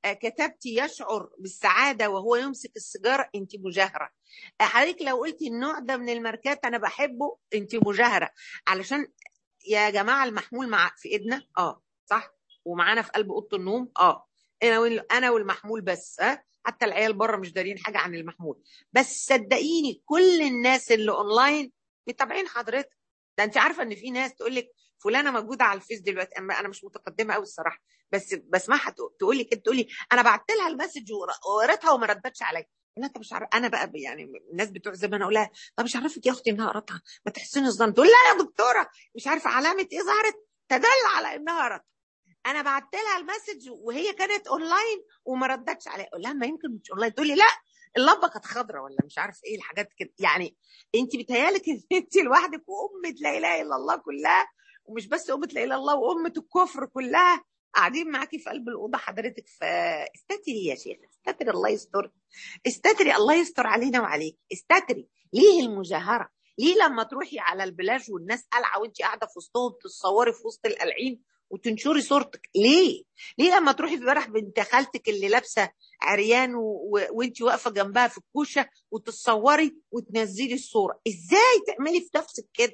كتبتي يشعر بالسعاده وهو يمسك السيجاره انت مجاهره حضرتك لو قلتي النوع ده من الماركات انا بحبه انت مجاهره علشان يا جماعه المحمول مع في ايدنا اه صح ومعانا في قلب اوضه النوم اه انا انا والمحمول بس ها أه؟ حتى العيال بره مش دارين حاجه عن المحمول بس صدقيني كل الناس اللي اونلاين متابعين حضرتك ده انت عارفه ان في ناس تقول لك فلانه موجوده على الفيس دلوقتي اما انا مش متقدمه قوي الصراحه بس بسمعها تقول لي كده تقول لي انا بعت لها المسج وقريتها وما ردتش عليا لا انت مش عارف انا بقى يعني الناس بتوع زمان اقول لها طب مش عارفك يا اختي انها قرتها ما تحسني الظن تقول لا يا دكتوره مش عارفه علامه ايه ظهرت تدل على انها قرتها انا بعت لها المسج وهي كانت اونلاين وما ردتش عليا اقول لها ما يمكن مش اونلاين تقول لي لا اللمبه كانت خضراء ولا مش عارف ايه الحاجات كده يعني انت بتهيالك ان انت لوحدك وامه لا اله الا الله كلها ومش بس امه لا اله الا الله وامه الكفر كلها قاعدين معاكي في قلب الاوضه حضرتك فاستتري يا شيخ استتري الله يستر استتري الله يستر علينا وعليك استتري ليه المجاهره ليه لما تروحي على البلاج والناس قلعه وانت قاعده في وسطهم تتصوري في وسط القلعين وتنشري صورتك ليه ليه لما تروحي في فرح بنت خالتك اللي لابسه عريان و... و... وانت واقفه جنبها في الكوشه وتتصوري وتنزلي الصوره ازاي تعملي في نفسك كده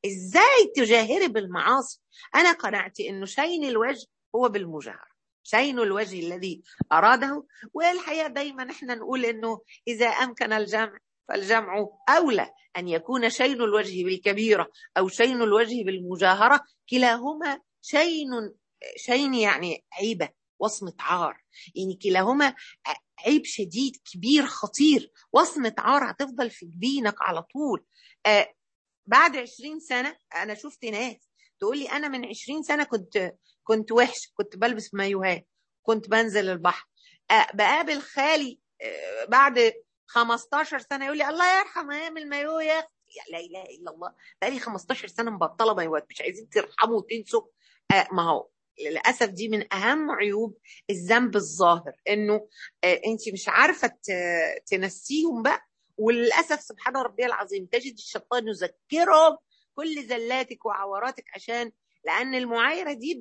ازاي تجاهري بالمعاصي انا قناعتي انه شين الوجه هو بالمجاهره شين الوجه الذي اراده والحقيقه دايما احنا نقول انه اذا امكن الجمع فالجمع اولى ان يكون شين الوجه بالكبيره او شين الوجه بالمجاهره كلاهما شين شين يعني عيبه وصمه عار يعني كلاهما عيب شديد كبير خطير وصمه عار هتفضل في جبينك على طول آه بعد عشرين سنه انا شفت ناس تقول لي انا من عشرين سنه كنت كنت وحش كنت بلبس مايوهات كنت بنزل البحر أه بقابل خالي أه بعد 15 سنه يقول لي الله يرحم ايام المايو يا اختي لا اله الا الله بقالي 15 سنه مبطله مايوهات مش عايزين ترحموا وتنسوا أه ما هو للاسف دي من اهم عيوب الذنب الظاهر انه انت مش عارفه تنسيهم بقى وللاسف سبحان ربي العظيم تجد الشيطان يذكرهم كل زلاتك وعوراتك عشان لان المعايره دي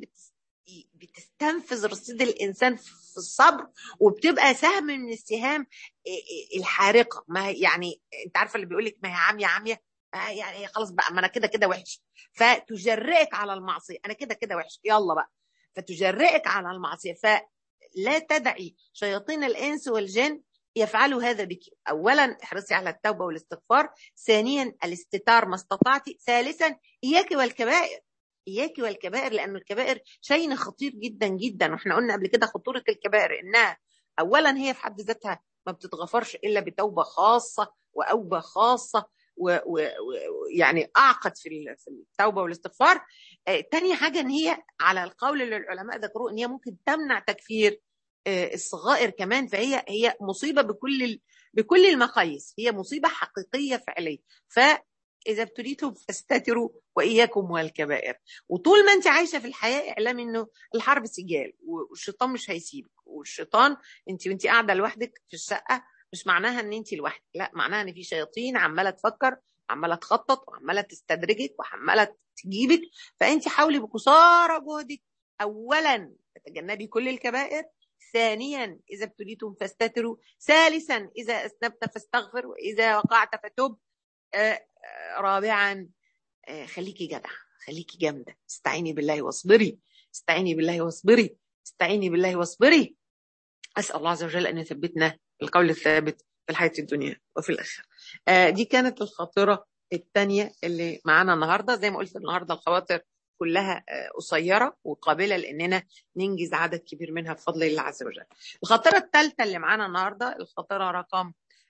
بتستنفذ رصيد الانسان في الصبر وبتبقى سهم من السهام الحارقه ما يعني انت عارفه اللي بيقول لك ما هي عاميه عاميه يعني خلاص بقى ما انا كده كده وحش فتجرئك على المعصيه انا كده كده وحش يلا بقى فتجرئك على المعصيه فلا تدعي شياطين الانس والجن يفعلوا هذا بك اولا احرصي على التوبه والاستغفار ثانيا الاستتار ما استطعت ثالثا اياك والكبائر اياك والكبائر لان الكبائر شيء خطير جدا جدا واحنا قلنا قبل كده خطوره الكبائر انها اولا هي في حد ذاتها ما بتتغفرش الا بتوبه خاصه واوبه خاصه ويعني اعقد في في التوبه والاستغفار آه تاني حاجه ان هي على القول اللي العلماء ذكروه ان هي ممكن تمنع تكفير آه الصغائر كمان فهي هي مصيبه بكل بكل المقاييس هي مصيبه حقيقيه فعليه ف اذا ابتليتم فاستتروا واياكم والكبائر وطول ما انت عايشه في الحياه اعلمي انه الحرب سجال والشيطان مش هيسيبك والشيطان انت وانت قاعده لوحدك في الشقه مش معناها ان انت لوحدك لا معناها ان في شياطين عماله تفكر عماله تخطط وعماله تستدرجك وعماله تجيبك فانت حاولي بقصارى جهدك اولا تتجنبي كل الكبائر ثانيا اذا ابتليتم فاستتروا ثالثا اذا اذنبت فاستغفر واذا وقعت فتب آه رابعا آه خليكي جدعه خليكي جامده استعيني بالله واصبري استعيني بالله واصبري استعيني بالله واصبري اسال الله عز وجل ان يثبتنا بالقول الثابت في الحياه الدنيا وفي الاخره آه دي كانت الخاطره الثانيه اللي معانا النهارده زي ما قلت النهارده الخواطر كلها قصيرة وقابلة لأننا ننجز عدد كبير منها بفضل الله عز وجل الخاطرة الثالثة اللي معانا النهاردة الخاطرة رقم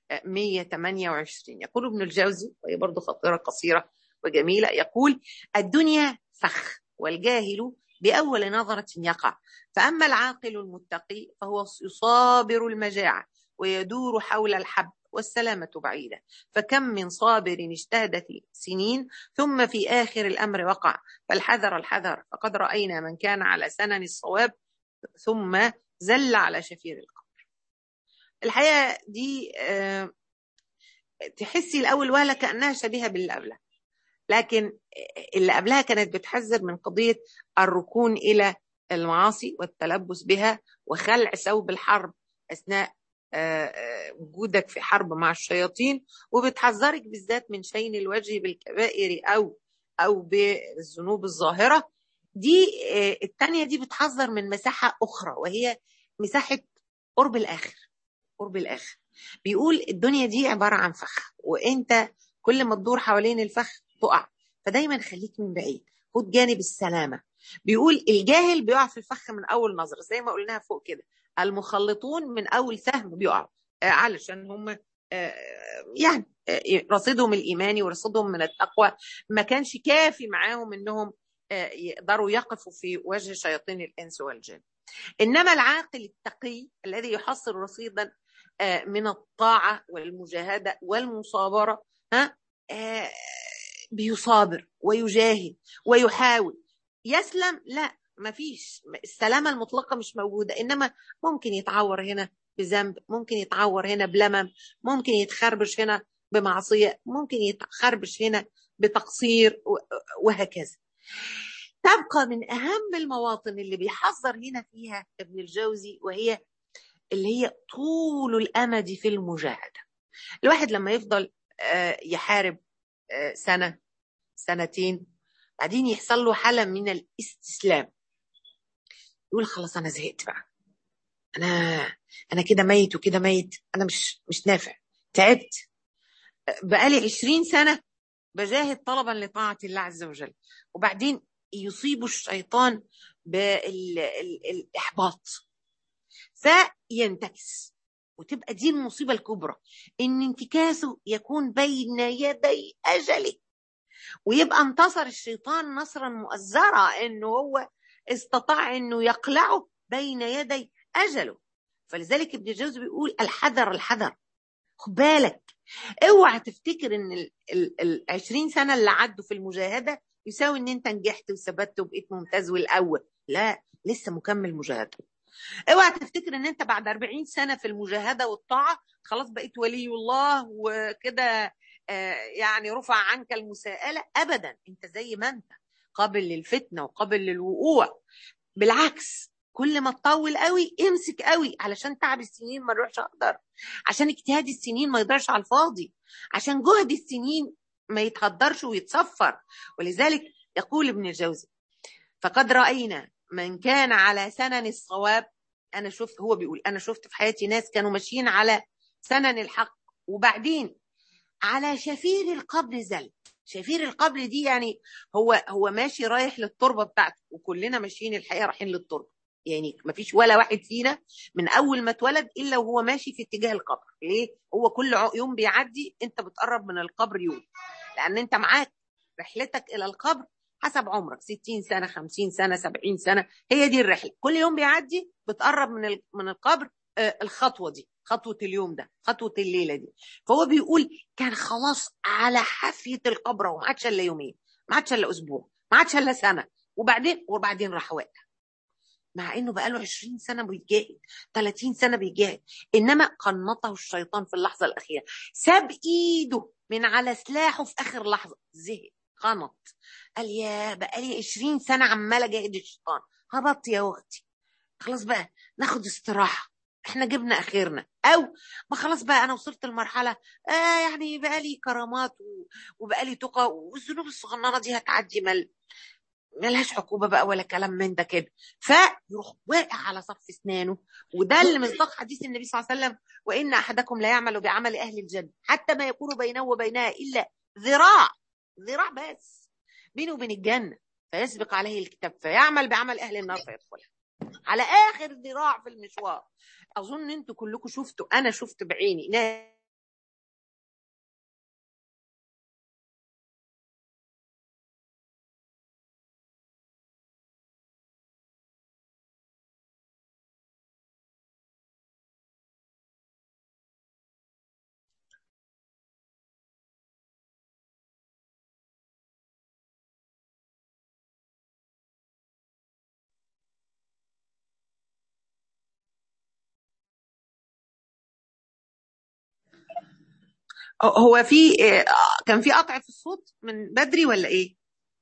128 يقول ابن الجوزي وهي برضه خاطرة قصيرة وجميلة يقول الدنيا فخ والجاهل بأول نظرة يقع فأما العاقل المتقي فهو يصابر المجاعة ويدور حول الحب والسلامة بعيدة فكم من صابر اجتهد في سنين ثم في آخر الأمر وقع فالحذر الحذر فقد رأينا من كان على سنن الصواب ثم زل على شفير القبر الحقيقة دي أه تحسي الأول وهلة كأنها شبيهة باللي قبلها لكن اللي قبلها كانت بتحذر من قضية الركون إلى المعاصي والتلبس بها وخلع ثوب الحرب أثناء وجودك في حرب مع الشياطين وبتحذرك بالذات من شين الوجه بالكبائر او او بالذنوب الظاهره دي الثانيه دي بتحذر من مساحه اخرى وهي مساحه قرب الاخر قرب الاخر بيقول الدنيا دي عباره عن فخ وانت كل ما تدور حوالين الفخ تقع فدايما خليك من بعيد خد جانب السلامه بيقول الجاهل بيقع في الفخ من اول نظره زي ما قلناها فوق كده المخلطون من اول سهم بيقعوا علشان هم يعني رصيدهم الايماني ورصيدهم من التقوى ما كانش كافي معاهم انهم يقدروا يقفوا في وجه شياطين الانس والجن انما العاقل التقي الذي يحصل رصيدا من الطاعه والمجاهده والمصابره ها بيصابر ويجاهد ويحاول يسلم لا ما فيش السلامة المطلقة مش موجودة إنما ممكن يتعور هنا بذنب ممكن يتعور هنا بلمم ممكن يتخربش هنا بمعصية ممكن يتخربش هنا بتقصير وهكذا تبقى من أهم المواطن اللي بيحذر هنا فيها ابن الجوزي وهي اللي هي طول الأمد في المجاهدة الواحد لما يفضل يحارب سنة سنتين بعدين يحصل له حالة من الاستسلام يقول خلاص انا زهقت بقى انا انا كده ميت وكده ميت انا مش مش نافع تعبت بقالي عشرين سنه بجاهد طلبا لطاعه الله عز وجل وبعدين يصيب الشيطان بالاحباط فينتكس وتبقى دي المصيبه الكبرى ان انتكاسه يكون بين يدي اجله ويبقى انتصر الشيطان نصرا مؤزرا انه هو استطاع انه يقلعه بين يدي اجله فلذلك ابن جوزي بيقول الحذر الحذر خد بالك اوعى تفتكر ان ال 20 سنه اللي عدوا في المجاهده يساوي ان انت نجحت وثبت وبقيت ممتاز والاول لا لسه مكمل مجاهده اوعى تفتكر ان انت بعد 40 سنه في المجاهده والطاعه خلاص بقيت ولي الله وكده يعني رفع عنك المساءله ابدا انت زي ما انت قابل للفتنه وقابل للوقوع بالعكس كل ما تطول قوي امسك قوي علشان تعب السنين ما يروحش اقدر عشان اجتهاد السنين ما يضيعش على الفاضي عشان جهد السنين ما يتهدرش ويتصفر ولذلك يقول ابن الجوزي فقد راينا من كان على سنن الصواب انا شفت هو بيقول انا شفت في حياتي ناس كانوا ماشيين على سنن الحق وبعدين على شفير القبر زل شفير القبر دي يعني هو هو ماشي رايح للتربه بتاعته وكلنا ماشيين الحقيقه رايحين للتربه يعني ما فيش ولا واحد فينا من اول ما اتولد الا وهو ماشي في اتجاه القبر ليه هو كل يوم بيعدي انت بتقرب من القبر يوم لان انت معاك رحلتك الى القبر حسب عمرك 60 سنه 50 سنه 70 سنه هي دي الرحله كل يوم بيعدي بتقرب من من القبر الخطوه دي خطوه اليوم ده خطوه الليله دي فهو بيقول كان خلاص على حافيه القبر وما عادش الا يومين ما عادش الا اسبوع ما عادش الا سنه وبعدين وبعدين راح واقع مع انه بقاله 20 سنه بيجاهد 30 سنه بيجاهد انما قنطه الشيطان في اللحظه الاخيره ساب ايده من على سلاحه في اخر لحظه زهق قنط قال يا بقالي 20 سنه عمال اجاهد الشيطان هبط يا اختي خلاص بقى ناخد استراحه احنا جبنا اخرنا او ما خلاص بقى انا وصلت لمرحله آه يعني بقى لي كرامات وبقى لي تقى والذنوب الصغننه دي هتعدي مل ملهاش عقوبة بقى ولا كلام من ده كده فيروح واقع على صف اسنانه وده اللي مصداق حديث النبي صلى الله عليه وسلم وان احدكم لا يعمل بعمل اهل الجنه حتى ما يكون بينه وبينها الا ذراع ذراع بس بينه وبين الجنه فيسبق عليه الكتاب فيعمل بعمل اهل النار فيدخلها على اخر ذراع في المشوار اظن انتوا كلكم شفتوا انا شفت بعيني ناس هو في كان في قطع في الصوت من بدري ولا ايه؟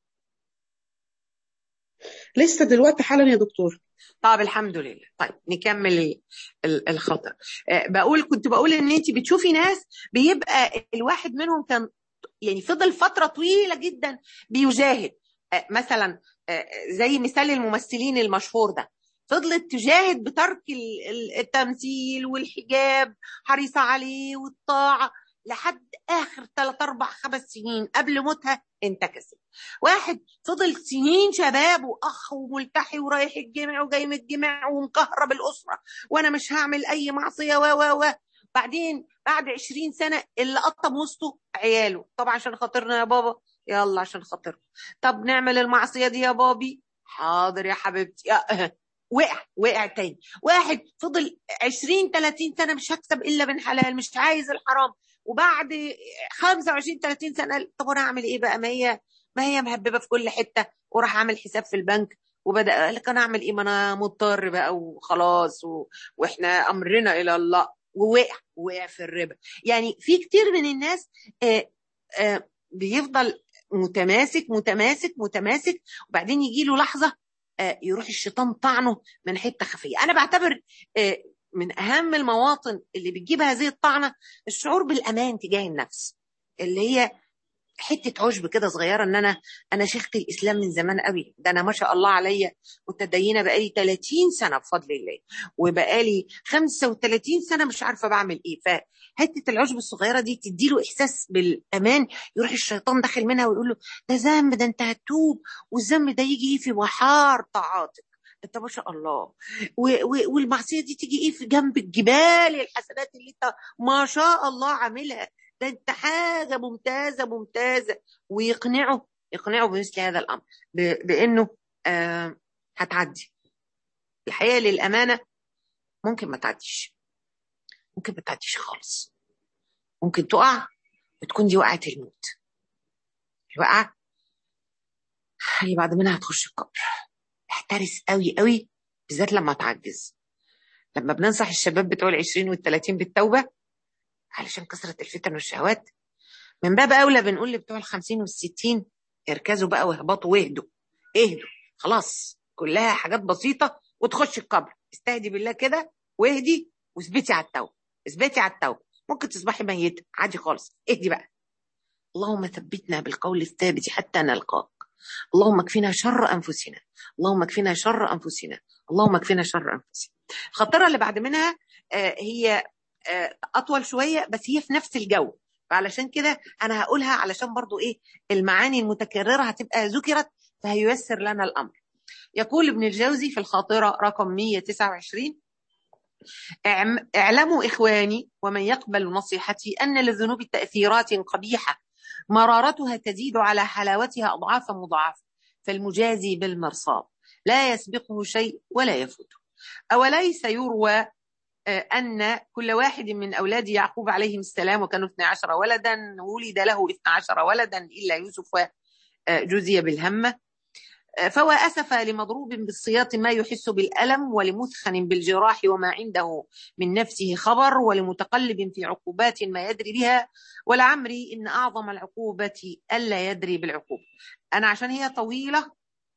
لسه دلوقتي حالا يا دكتور طب الحمد لله طيب نكمل الخطر بقول كنت بقول ان انت بتشوفي ناس بيبقى الواحد منهم كان يعني فضل فتره طويله جدا بيجاهد مثلا زي مثال الممثلين المشهور ده فضلت تجاهد بترك التمثيل والحجاب حريصه عليه والطاعه لحد اخر ثلاث اربع خمس سنين قبل موتها انتكست واحد فضل سنين شباب واخ وملتحي ورايح الجامع وجاي من الجامع ومكهرب الاسره وانا مش هعمل اي معصيه و و و بعدين بعد 20 سنه اللي قطم وسطه عياله طب عشان خاطرنا يا بابا يلا عشان خاطرنا طب نعمل المعصيه دي يا بابي حاضر يا حبيبتي وقع وقع تاني واحد فضل 20 30 سنه مش هكسب الا من حلال مش عايز الحرام وبعد 25 30 سنه طب انا اعمل ايه بقى ما هي ما هي مهببه في كل حته وراح اعمل حساب في البنك وبدا قال لك انا اعمل ايه ما انا مضطر بقى وخلاص و... واحنا امرنا الى الله ووقع وقع في الربا يعني في كتير من الناس آآ آآ بيفضل متماسك متماسك متماسك وبعدين يجي له لحظه يروح الشيطان طعنه من حته خفيه انا بعتبر من اهم المواطن اللي بتجيب هذه الطعنه الشعور بالامان تجاه النفس اللي هي حته عشب كده صغيره ان انا انا شيخه الاسلام من زمان قوي ده انا ما شاء الله عليا متدينه بقالي 30 سنه بفضل الله وبقالي 35 سنه مش عارفه بعمل ايه فحته العشب الصغيره دي تدي له احساس بالامان يروح الشيطان داخل منها ويقول له ده ذنب ده انت هتوب والذنب ده يجي ايه في بحار طاعاتك انت ما شاء الله و و والمعصيه دي تيجي ايه في جنب الجبال الحسنات اللي انت ما شاء الله عاملها ده انت حاجه ممتازه ممتازه ويقنعه يقنعه بمثل هذا الامر بانه آه هتعدي الحقيقه للامانه ممكن ما تعديش ممكن ما تعديش خالص ممكن تقع وتكون دي وقعه الموت الوقعه اللي بعد منها هتخش القبر احترس قوي قوي بالذات لما تعجز لما بننصح الشباب بتوع العشرين والثلاثين بالتوبة علشان كثرة الفتن والشهوات من باب أولى بنقول لبتوع الخمسين والستين اركزوا بقى واهبطوا واهدوا اهدوا خلاص كلها حاجات بسيطة وتخش القبر استهدي بالله كده واهدي واثبتي على التوبة اثبتي على التوبة ممكن تصبحي ميتة عادي خالص اهدي بقى اللهم ثبتنا بالقول الثابت حتى نلقاك اللهم اكفنا شر انفسنا اللهم اكفنا شر انفسنا اللهم اكفنا شر انفسنا الخطره اللي بعد منها هي اطول شويه بس هي في نفس الجو فعلشان كده انا هقولها علشان برضو ايه المعاني المتكرره هتبقى ذكرت فهييسر لنا الامر يقول ابن الجوزي في الخاطره رقم 129 اعلموا اخواني ومن يقبل نصيحتي ان للذنوب تاثيرات قبيحه مرارتها تزيد على حلاوتها اضعافا مضاعفه فالمجازي بالمرصاد لا يسبقه شيء ولا يفوته اوليس يروى أن كل واحد من أولاد يعقوب عليهم السلام وكانوا 12 ولدا ولد له 12 ولدا إلا يوسف جزي بالهمة فهو أسف لمضروب بالسياط ما يحس بالألم ولمثخن بالجراح وما عنده من نفسه خبر ولمتقلب في عقوبات ما يدري بها ولعمري إن أعظم العقوبة ألا يدري بالعقوبة أنا عشان هي طويلة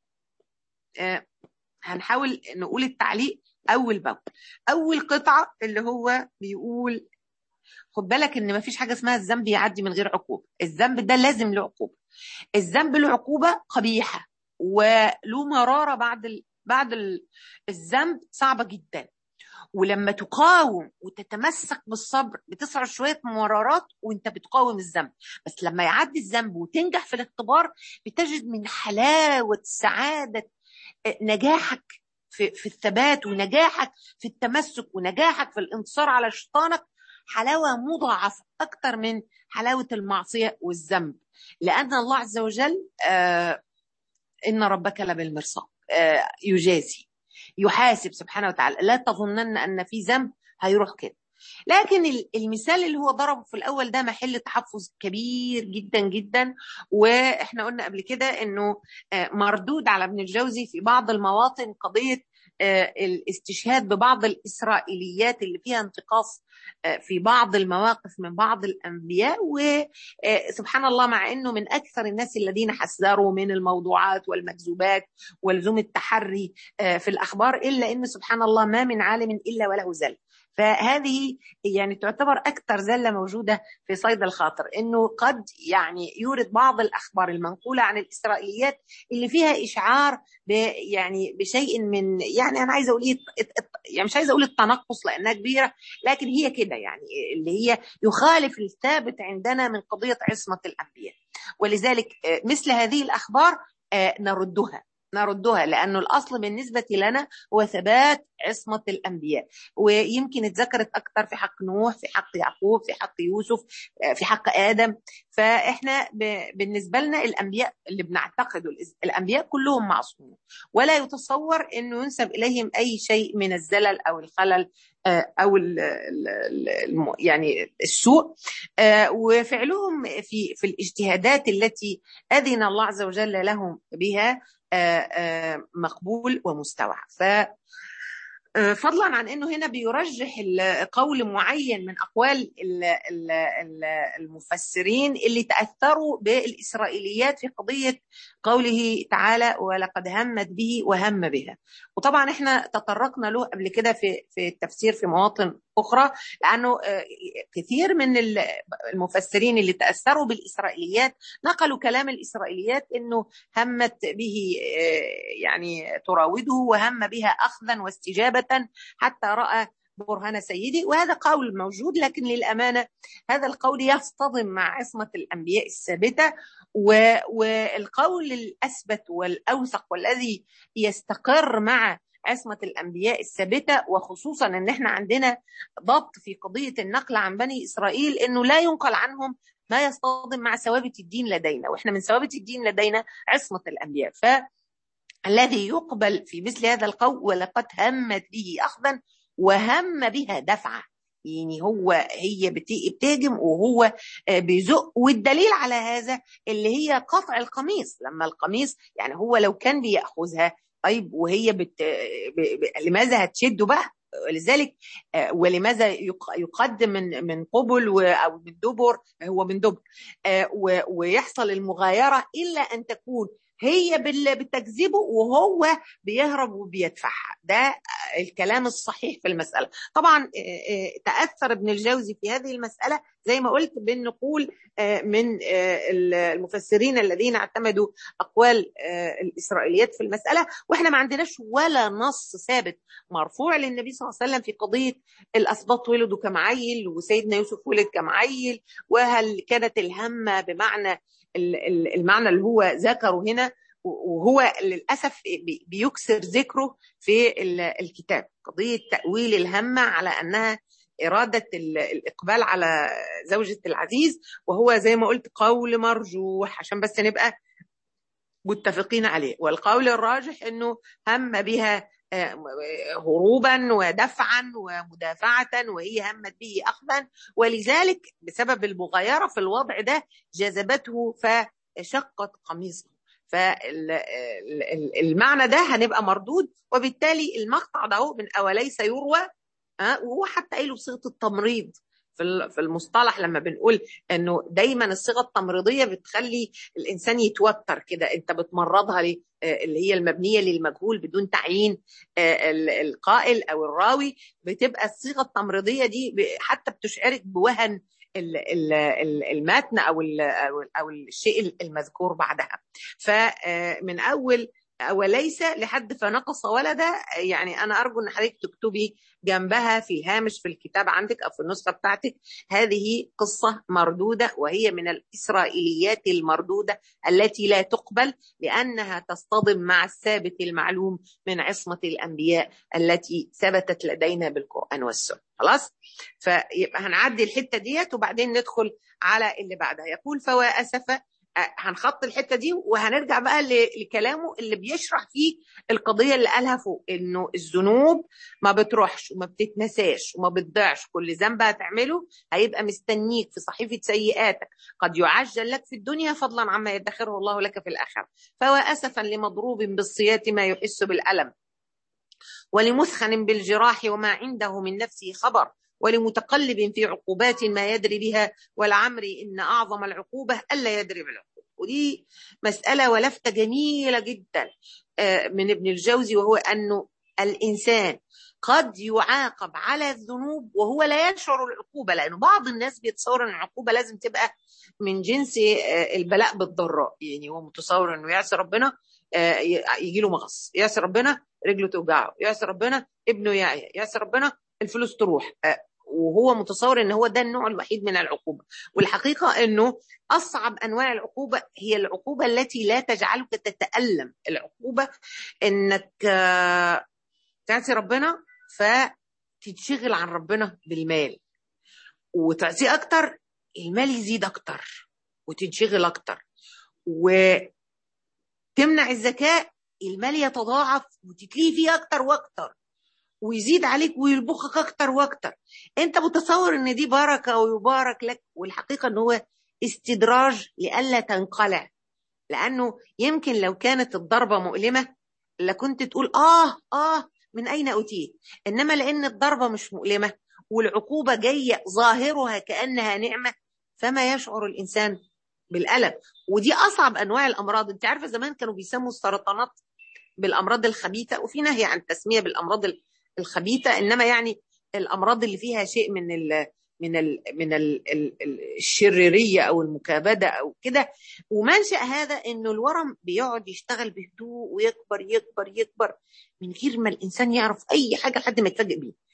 هنحاول نقول التعليق اول باول اول قطعه اللي هو بيقول خد بالك ان مفيش حاجه اسمها الذنب يعدي من غير عقوبه الذنب ده لازم له عقوبه الذنب له عقوبه قبيحه وله مراره بعد ال... بعد ال... الذنب صعبه جدا ولما تقاوم وتتمسك بالصبر بتصعد شويه مرارات وانت بتقاوم الذنب بس لما يعدي الذنب وتنجح في الاختبار بتجد من حلاوه سعاده نجاحك في, في الثبات ونجاحك في التمسك ونجاحك في الانتصار على شيطانك حلاوة مضاعفة أكثر من حلاوة المعصية والذنب لأن الله عز وجل آه إن ربك لبالمرصاد آه يجازي يحاسب سبحانه وتعالى لا تظنن أن في ذنب هيروح كده لكن المثال اللي هو ضربه في الاول ده محل تحفظ كبير جدا جدا واحنا قلنا قبل كده انه مردود على ابن الجوزي في بعض المواطن قضيه الاستشهاد ببعض الاسرائيليات اللي فيها انتقاص في بعض المواقف من بعض الانبياء وسبحان الله مع انه من اكثر الناس الذين حذروا من الموضوعات والمكذوبات ولزوم التحري في الاخبار الا ان سبحان الله ما من عالم الا وله زل فهذه يعني تعتبر اكثر زله موجوده في صيد الخاطر انه قد يعني يورد بعض الاخبار المنقوله عن الاسرائيليات اللي فيها اشعار يعني بشيء من يعني انا عايزه اقول ايه يعني مش عايزه اقول التنقص لانها كبيره لكن هي كده يعني اللي هي يخالف الثابت عندنا من قضيه عصمه الانبياء ولذلك مثل هذه الاخبار نردها نردها لأنه الأصل بالنسبة لنا هو ثبات عصمة الأنبياء ويمكن اتذكرت أكثر في حق نوح في حق يعقوب في حق يوسف في حق آدم فإحنا بالنسبة لنا الأنبياء اللي بنعتقده الأنبياء كلهم معصومون ولا يتصور أنه ينسب إليهم أي شيء من الزلل أو الخلل او ال ال يعني السوء وفعلهم في في الاجتهادات التي اذن الله عز وجل لهم بها مقبول ومستوعب ف فضلا عن انه هنا بيرجح قول معين من اقوال المفسرين اللي تاثروا بالاسرائيليات في قضيه قوله تعالى ولقد همت به وهم بها وطبعا احنا تطرقنا له قبل كده في في التفسير في مواطن اخرى لانه كثير من المفسرين اللي تاثروا بالاسرائيليات نقلوا كلام الاسرائيليات انه همت به يعني تراوده وهم بها اخذا واستجابه حتى راى برهان سيدي وهذا قول موجود لكن للامانه هذا القول يصطدم مع عصمه الانبياء الثابته والقول الاثبت والاوثق والذي يستقر مع عصمة الأنبياء الثابتة وخصوصا أن احنا عندنا ضبط في قضية النقل عن بني إسرائيل أنه لا ينقل عنهم ما يصطدم مع ثوابت الدين لدينا وإحنا من ثوابت الدين لدينا عصمة الأنبياء فالذي يقبل في مثل هذا القول ولقد همت به أخذا وهم بها دفعة يعني هو هي بتهجم وهو بيزق والدليل على هذا اللي هي قطع القميص لما القميص يعني هو لو كان بياخذها طيب وهي بت... ب... ب... لماذا هتشده بقى ولذلك ولماذا يقدم من من قبل و... او من دبر هو من دبر و... ويحصل المغايره الا ان تكون هي بتكذبه وهو بيهرب وبيدفعها ده الكلام الصحيح في المسألة طبعا تأثر ابن الجوزي في هذه المسألة زي ما قلت بالنقول من المفسرين الذين اعتمدوا أقوال الإسرائيليات في المسألة وإحنا ما عندناش ولا نص ثابت مرفوع للنبي صلى الله عليه وسلم في قضية الأسباط ولدوا كم عيل وسيدنا يوسف ولد كم عيل وهل كانت الهمة بمعنى المعنى اللي هو ذكره هنا وهو للاسف بيكسر ذكره في الكتاب قضيه تاويل الهمه على انها اراده الاقبال على زوجه العزيز وهو زي ما قلت قول مرجوح عشان بس نبقى متفقين عليه والقول الراجح انه هم بها هروبا ودفعا ومدافعة وهي همت به أخذا ولذلك بسبب المغايرة في الوضع ده جذبته فشقت قميصه فالمعنى ده هنبقى مردود وبالتالي المقطع ده من أوليس يروى وهو حتى قايله بصيغة التمريض في المصطلح لما بنقول انه دايما الصيغه التمريضيه بتخلي الانسان يتوتر كده انت بتمرضها ليه اللي هي المبنيه للمجهول بدون تعيين القائل او الراوي بتبقى الصيغه التمريضيه دي حتى بتشعرك بوهن المتن او او الشيء المذكور بعدها فمن اول وليس لحد فنقص ولدا يعني انا ارجو ان حضرتك تكتبي جنبها في الهامش في الكتاب عندك او في النسخه بتاعتك هذه قصه مردوده وهي من الاسرائيليات المردوده التي لا تقبل لانها تصطدم مع الثابت المعلوم من عصمه الانبياء التي ثبتت لدينا بالقران والسنه خلاص فيبقى هنعدي الحته ديت وبعدين ندخل على اللي بعدها يقول فوا اسف هنخط الحته دي وهنرجع بقى لكلامه اللي بيشرح فيه القضيه اللي قالها فوق انه الذنوب ما بتروحش وما بتتنساش وما بتضيعش كل ذنب هتعمله هيبقى مستنيك في صحيفه سيئاتك قد يعجل لك في الدنيا فضلا عما يدخره الله لك في الاخره فهو اسفا لمضروب بالصيات ما يحس بالالم ولمثخن بالجراح وما عنده من نفسه خبر ولمتقلب في عقوبات ما يدري بها ولعمري إن أعظم العقوبة ألا يدري بالعقوبة ودي مسألة ولفتة جميلة جدا من ابن الجوزي وهو أنه الإنسان قد يعاقب على الذنوب وهو لا يشعر العقوبة لأنه بعض الناس بيتصور أن العقوبة لازم تبقى من جنس البلاء بالضراء يعني هو متصور أنه يعصي ربنا يجي له مغص يعصي ربنا رجله توجعه يعصي ربنا ابنه يعيا يعصي ربنا الفلوس تروح وهو متصور ان هو ده النوع الوحيد من العقوبه والحقيقه انه اصعب انواع العقوبه هي العقوبه التي لا تجعلك تتالم العقوبه انك تعصي ربنا فتتشغل عن ربنا بالمال وتعصي اكتر المال يزيد اكتر وتنشغل اكتر وتمنع الزكاه المال يتضاعف وتتليه فيه اكتر واكتر ويزيد عليك ويلبخك اكتر واكتر انت متصور ان دي بركه ويبارك لك والحقيقه ان هو استدراج لئلا تنقلع لانه يمكن لو كانت الضربه مؤلمه لكنت تقول اه اه من اين اتيت انما لان الضربه مش مؤلمه والعقوبه جايه ظاهرها كانها نعمه فما يشعر الانسان بالالم ودي اصعب انواع الامراض انت عارفه زمان كانوا بيسموا السرطانات بالامراض الخبيثه وفي نهي عن التسميه بالامراض الخبيثه انما يعني الامراض اللي فيها شيء من ال من ال من ال الشريريه او المكابده او كده ومنشا هذا انه الورم بيقعد يشتغل بهدوء ويكبر يكبر يكبر من غير ما الانسان يعرف اي حاجه لحد ما يتفاجئ بيه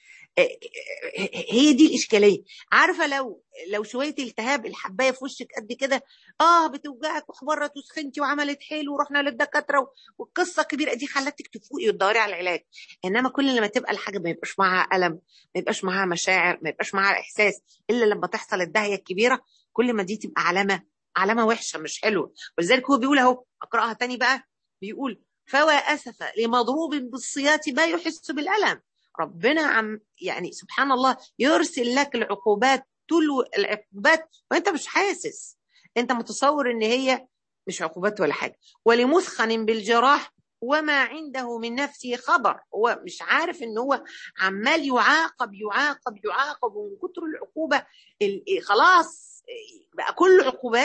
هي دي الاشكاليه عارفه لو لو شويه التهاب الحبايه في وشك قد كده اه بتوجعك واحمرت وسخنتي وعملت حيل ورحنا للدكاتره والقصه كبيره دي خلتك تفوقي وتدوري على العلاج انما كل لما تبقى الحاجه ما يبقاش معاها الم ما يبقاش معاها مشاعر ما يبقاش معاها احساس الا لما تحصل الدهيه الكبيره كل ما دي تبقى علامه علامه وحشه مش حلوه ولذلك هو بيقول اهو اقراها تاني بقى بيقول فوا اسف لمضروب بالصيات ما يحس بالالم ربنا عم يعني سبحان الله يرسل لك العقوبات تلو العقوبات وانت مش حاسس انت متصور ان هي مش عقوبات ولا حاجه ولمثخن بالجراح وما عنده من نفسه خبر هو مش عارف ان هو عمال يعاقب يعاقب يعاقب ومن كتر العقوبه خلاص بقى كل عقوبات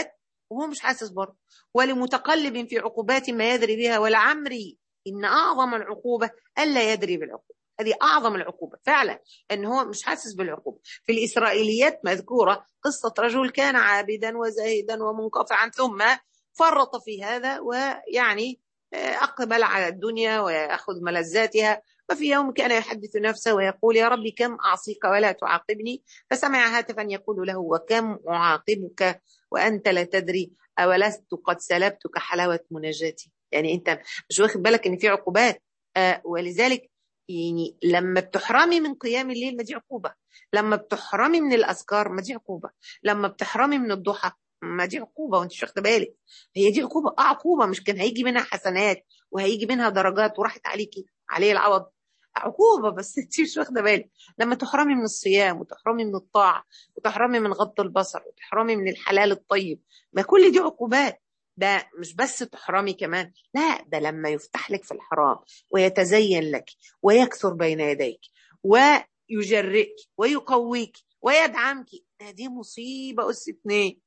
وهو مش حاسس برضه ولمتقلب في عقوبات ما يدري بها ولعمري ان اعظم العقوبه الا يدري بالعقوبه هذه اعظم العقوبه فعلا ان هو مش حاسس بالعقوبه في الاسرائيليات مذكوره قصه رجل كان عابدا وزاهدا ومنقطعا ثم فرط في هذا ويعني اقبل على الدنيا وياخذ ملذاتها وفي يوم كان يحدث نفسه ويقول يا ربي كم اعصيك ولا تعاقبني فسمع هاتفا يقول له وكم اعاقبك وانت لا تدري اولست قد سلبتك حلاوه مناجاتي يعني انت مش واخد بالك ان في عقوبات آه ولذلك يعني لما بتحرمي من قيام الليل ما دي عقوبه لما بتحرمي من الاذكار ما دي عقوبه لما بتحرمي من الضحى ما دي عقوبه وانت مش واخده بالك هي دي عقوبه اه عقوبه مش كان هيجي منها حسنات وهيجي منها درجات وراحت عليكي عليه العوض عقوبه بس انت مش واخده بالك لما تحرمي من الصيام وتحرمي من الطاعه وتحرمي من غض البصر وتحرمي من الحلال الطيب ما كل دي عقوبات ده مش بس تحرمي كمان لا ده لما يفتح لك في الحرام ويتزين لك ويكثر بين يديك ويجرئك ويقويك ويدعمك ده دي مصيبه اس اتنين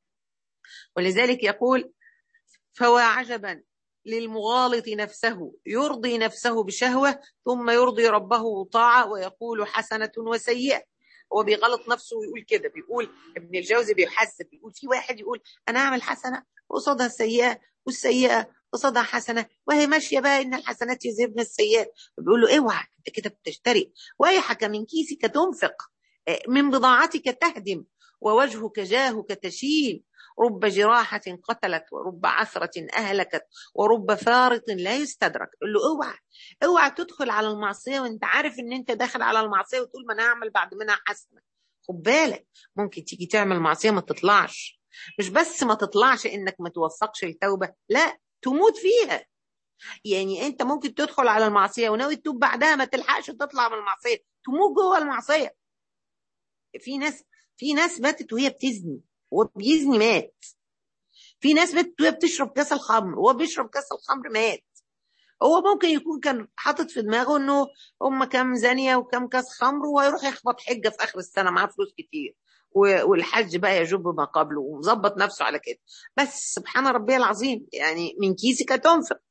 ولذلك يقول فهو عجبا للمغالط نفسه يرضي نفسه بشهوة ثم يرضي ربه طاعة ويقول حسنة وسيئة هو بيغلط نفسه ويقول كده بيقول ابن الجوزي بيحسب بيقول في واحد يقول أنا أعمل حسنة وقصادها السيئة والسيئة قصادها حسنة وهي ماشية بقى إن الحسنات يذهبن السيئات بيقول له اوعى أنت كده بتشتري ويحك من كيسك تنفق من بضاعتك تهدم ووجهك جاهك تشيل رب جراحة قتلت ورب عثرة أهلكت ورب فارط لا يستدرك قل له اوعى اوعى تدخل على المعصية وانت عارف ان انت داخل على المعصية وتقول ما انا اعمل بعد منها حسنة خد بالك ممكن تيجي تعمل معصية ما تطلعش مش بس ما تطلعش انك ما توفقش التوبة لا تموت فيها يعني انت ممكن تدخل على المعصية وناوي تتوب بعدها ما تلحقش تطلع من المعصية تموت جوه المعصية في ناس في ناس ماتت وهي بتزني وهو بيزني مات في ناس ماتت وهي بتشرب كاس الخمر وهو بيشرب كاس الخمر مات هو ممكن يكون كان حاطط في دماغه انه هم كام زانيه وكام كاس خمر وهيروح يخبط حجه في اخر السنه معاه فلوس كتير والحج بقى يجب ما قبله ومظبط نفسه على كده بس سبحان ربي العظيم يعني من كيسك تنفق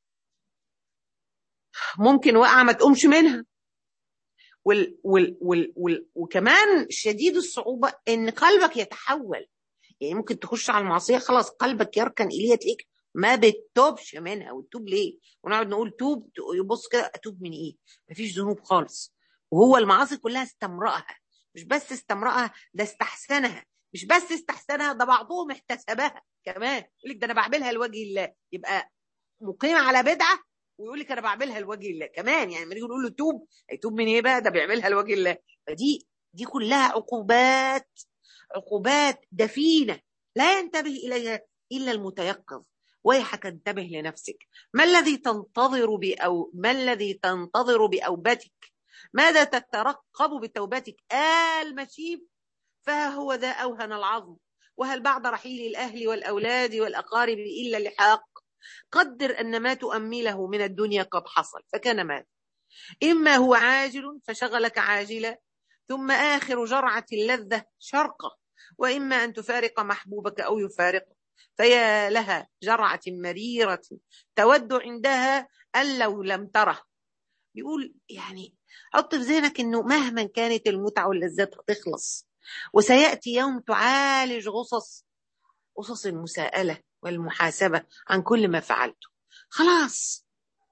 ممكن وقعه ما تقومش منها وال وال وال وال وكمان شديد الصعوبه ان قلبك يتحول يعني ممكن تخش على المعصيه خلاص قلبك يركن اليها تلاقيك ما بتتوبش منها وتتوب ليه؟ ونقعد نقول توب يبص كده اتوب من ايه؟ مفيش ذنوب خالص وهو المعاصي كلها استمرأها مش بس استمرأها ده استحسنها مش بس استحسنها ده بعضهم احتسبها كمان يقول لك ده انا بعملها لوجه الله يبقى مقيم على بدعه ويقول لك انا بعملها لوجه الله كمان يعني لما نيجي نقول له توب هيتوب من ايه بقى ده بيعملها لوجه الله فدي دي كلها عقوبات عقوبات دفينه لا ينتبه اليها الا المتيقظ ويحك انتبه لنفسك ما الذي تنتظر بأو ما الذي تنتظر بأوبتك ماذا تترقب بتوبتك آل مشيب فهو ذا أوهن العظم وهل بعد رحيل الأهل والأولاد والأقارب إلا لحاق قدر أن ما تؤمله من الدنيا قد حصل فكان مات إما هو عاجل فشغلك عاجلا ثم آخر جرعة اللذة شرقة وإما أن تفارق محبوبك أو يفارقك فيا لها جرعة مريرة تود عندها أن لو لم تره بيقول يعني حط في ذهنك أنه مهما كانت المتعة واللذات هتخلص وسيأتي يوم تعالج غصص غصص المساءلة والمحاسبة عن كل ما فعلته خلاص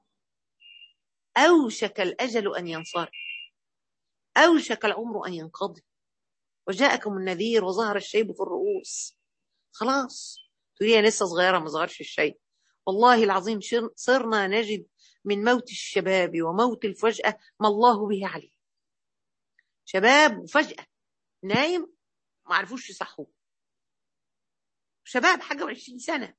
أوشك الأجل أن ينصرف أوشك العمر أن ينقضي وجاءكم النذير وظهر الشيب في الرؤوس خلاص تقولي لسه صغيرة ما ظهرش الشيء والله العظيم صرنا نجد من موت الشباب وموت الفجأة ما الله به عليه شباب وفجأة نايم ما عرفوش يصحوه شباب حاجة وعشرين سنة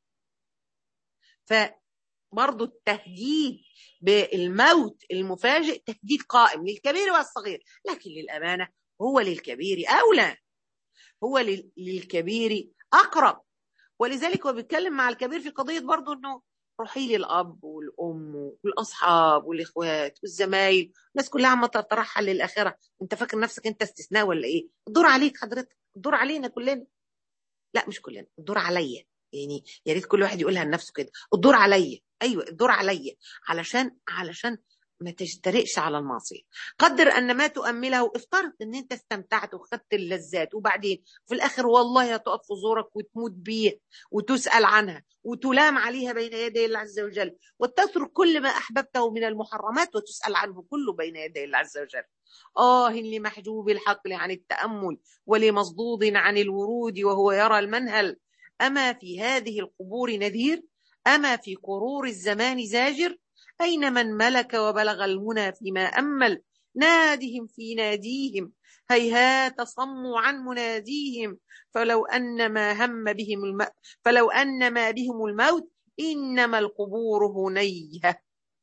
فبرضه التهديد بالموت المفاجئ تهديد قائم للكبير والصغير لكن للأمانة هو للكبير أولى هو للكبير أقرب ولذلك هو بيتكلم مع الكبير في قضية برضه أنه رحيل الأب والأم والأصحاب والإخوات والزمايل الناس كلها عم تترحل للآخرة أنت فاكر نفسك أنت استثناء ولا إيه الدور عليك حضرتك الدور علينا كلنا لا مش كلنا الدور عليا يعني يا ريت كل واحد يقولها لنفسه كده الدور عليا ايوه الدور عليا علشان علشان ما تجترئش على المعصيه قدر ان ما تؤمله افترض ان انت استمتعت وخدت اللذات وبعدين في الاخر والله هتقف في زورك وتموت بيها وتسال عنها وتلام عليها بين يدي الله عز وجل وتترك كل ما احببته من المحرمات وتسال عنه كله بين يدي الله عز وجل آه لمحجوب الحقل عن التأمل ولمصدود عن الورود وهو يرى المنهل أما في هذه القبور نذير أما في قرور الزمان زاجر أين من ملك وبلغ المنى فيما أمل نادهم في ناديهم هيهات صموا عن مناديهم فلو أن ما هم بهم الم... فلو أن ما بهم الموت إنما القبور هنيهة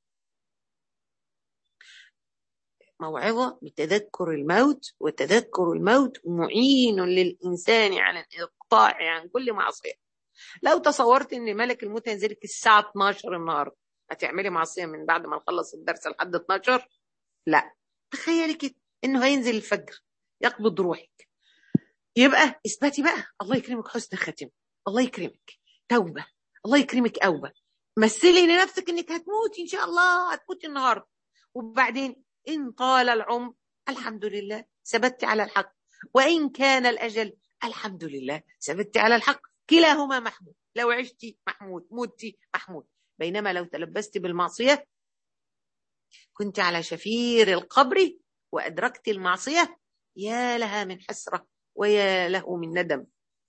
موعظة بتذكر الموت وتذكر الموت معين للإنسان على الإقطاع عن كل معصية لو تصورت إن ملك الموت هينزلك الساعة 12 النهاردة هتعملي معصية من بعد ما نخلص الدرس لحد 12 لا تخيلي كده إنه هينزل الفجر يقبض روحك يبقى اثبتي بقى الله يكرمك حسن خاتمة الله يكرمك توبة الله يكرمك أوبة مثلي لنفسك إنك هتموتي إن شاء الله هتموتي النهاردة وبعدين إن طال العمر الحمد لله ثبت على الحق وإن كان الأجل الحمد لله ثبت على الحق كلاهما محمود لو عشتي محمود متي محمود بينما لو تلبست بالمعصية كنت على شفير القبر وأدركت المعصية يا لها من حسرة ويا له من ندم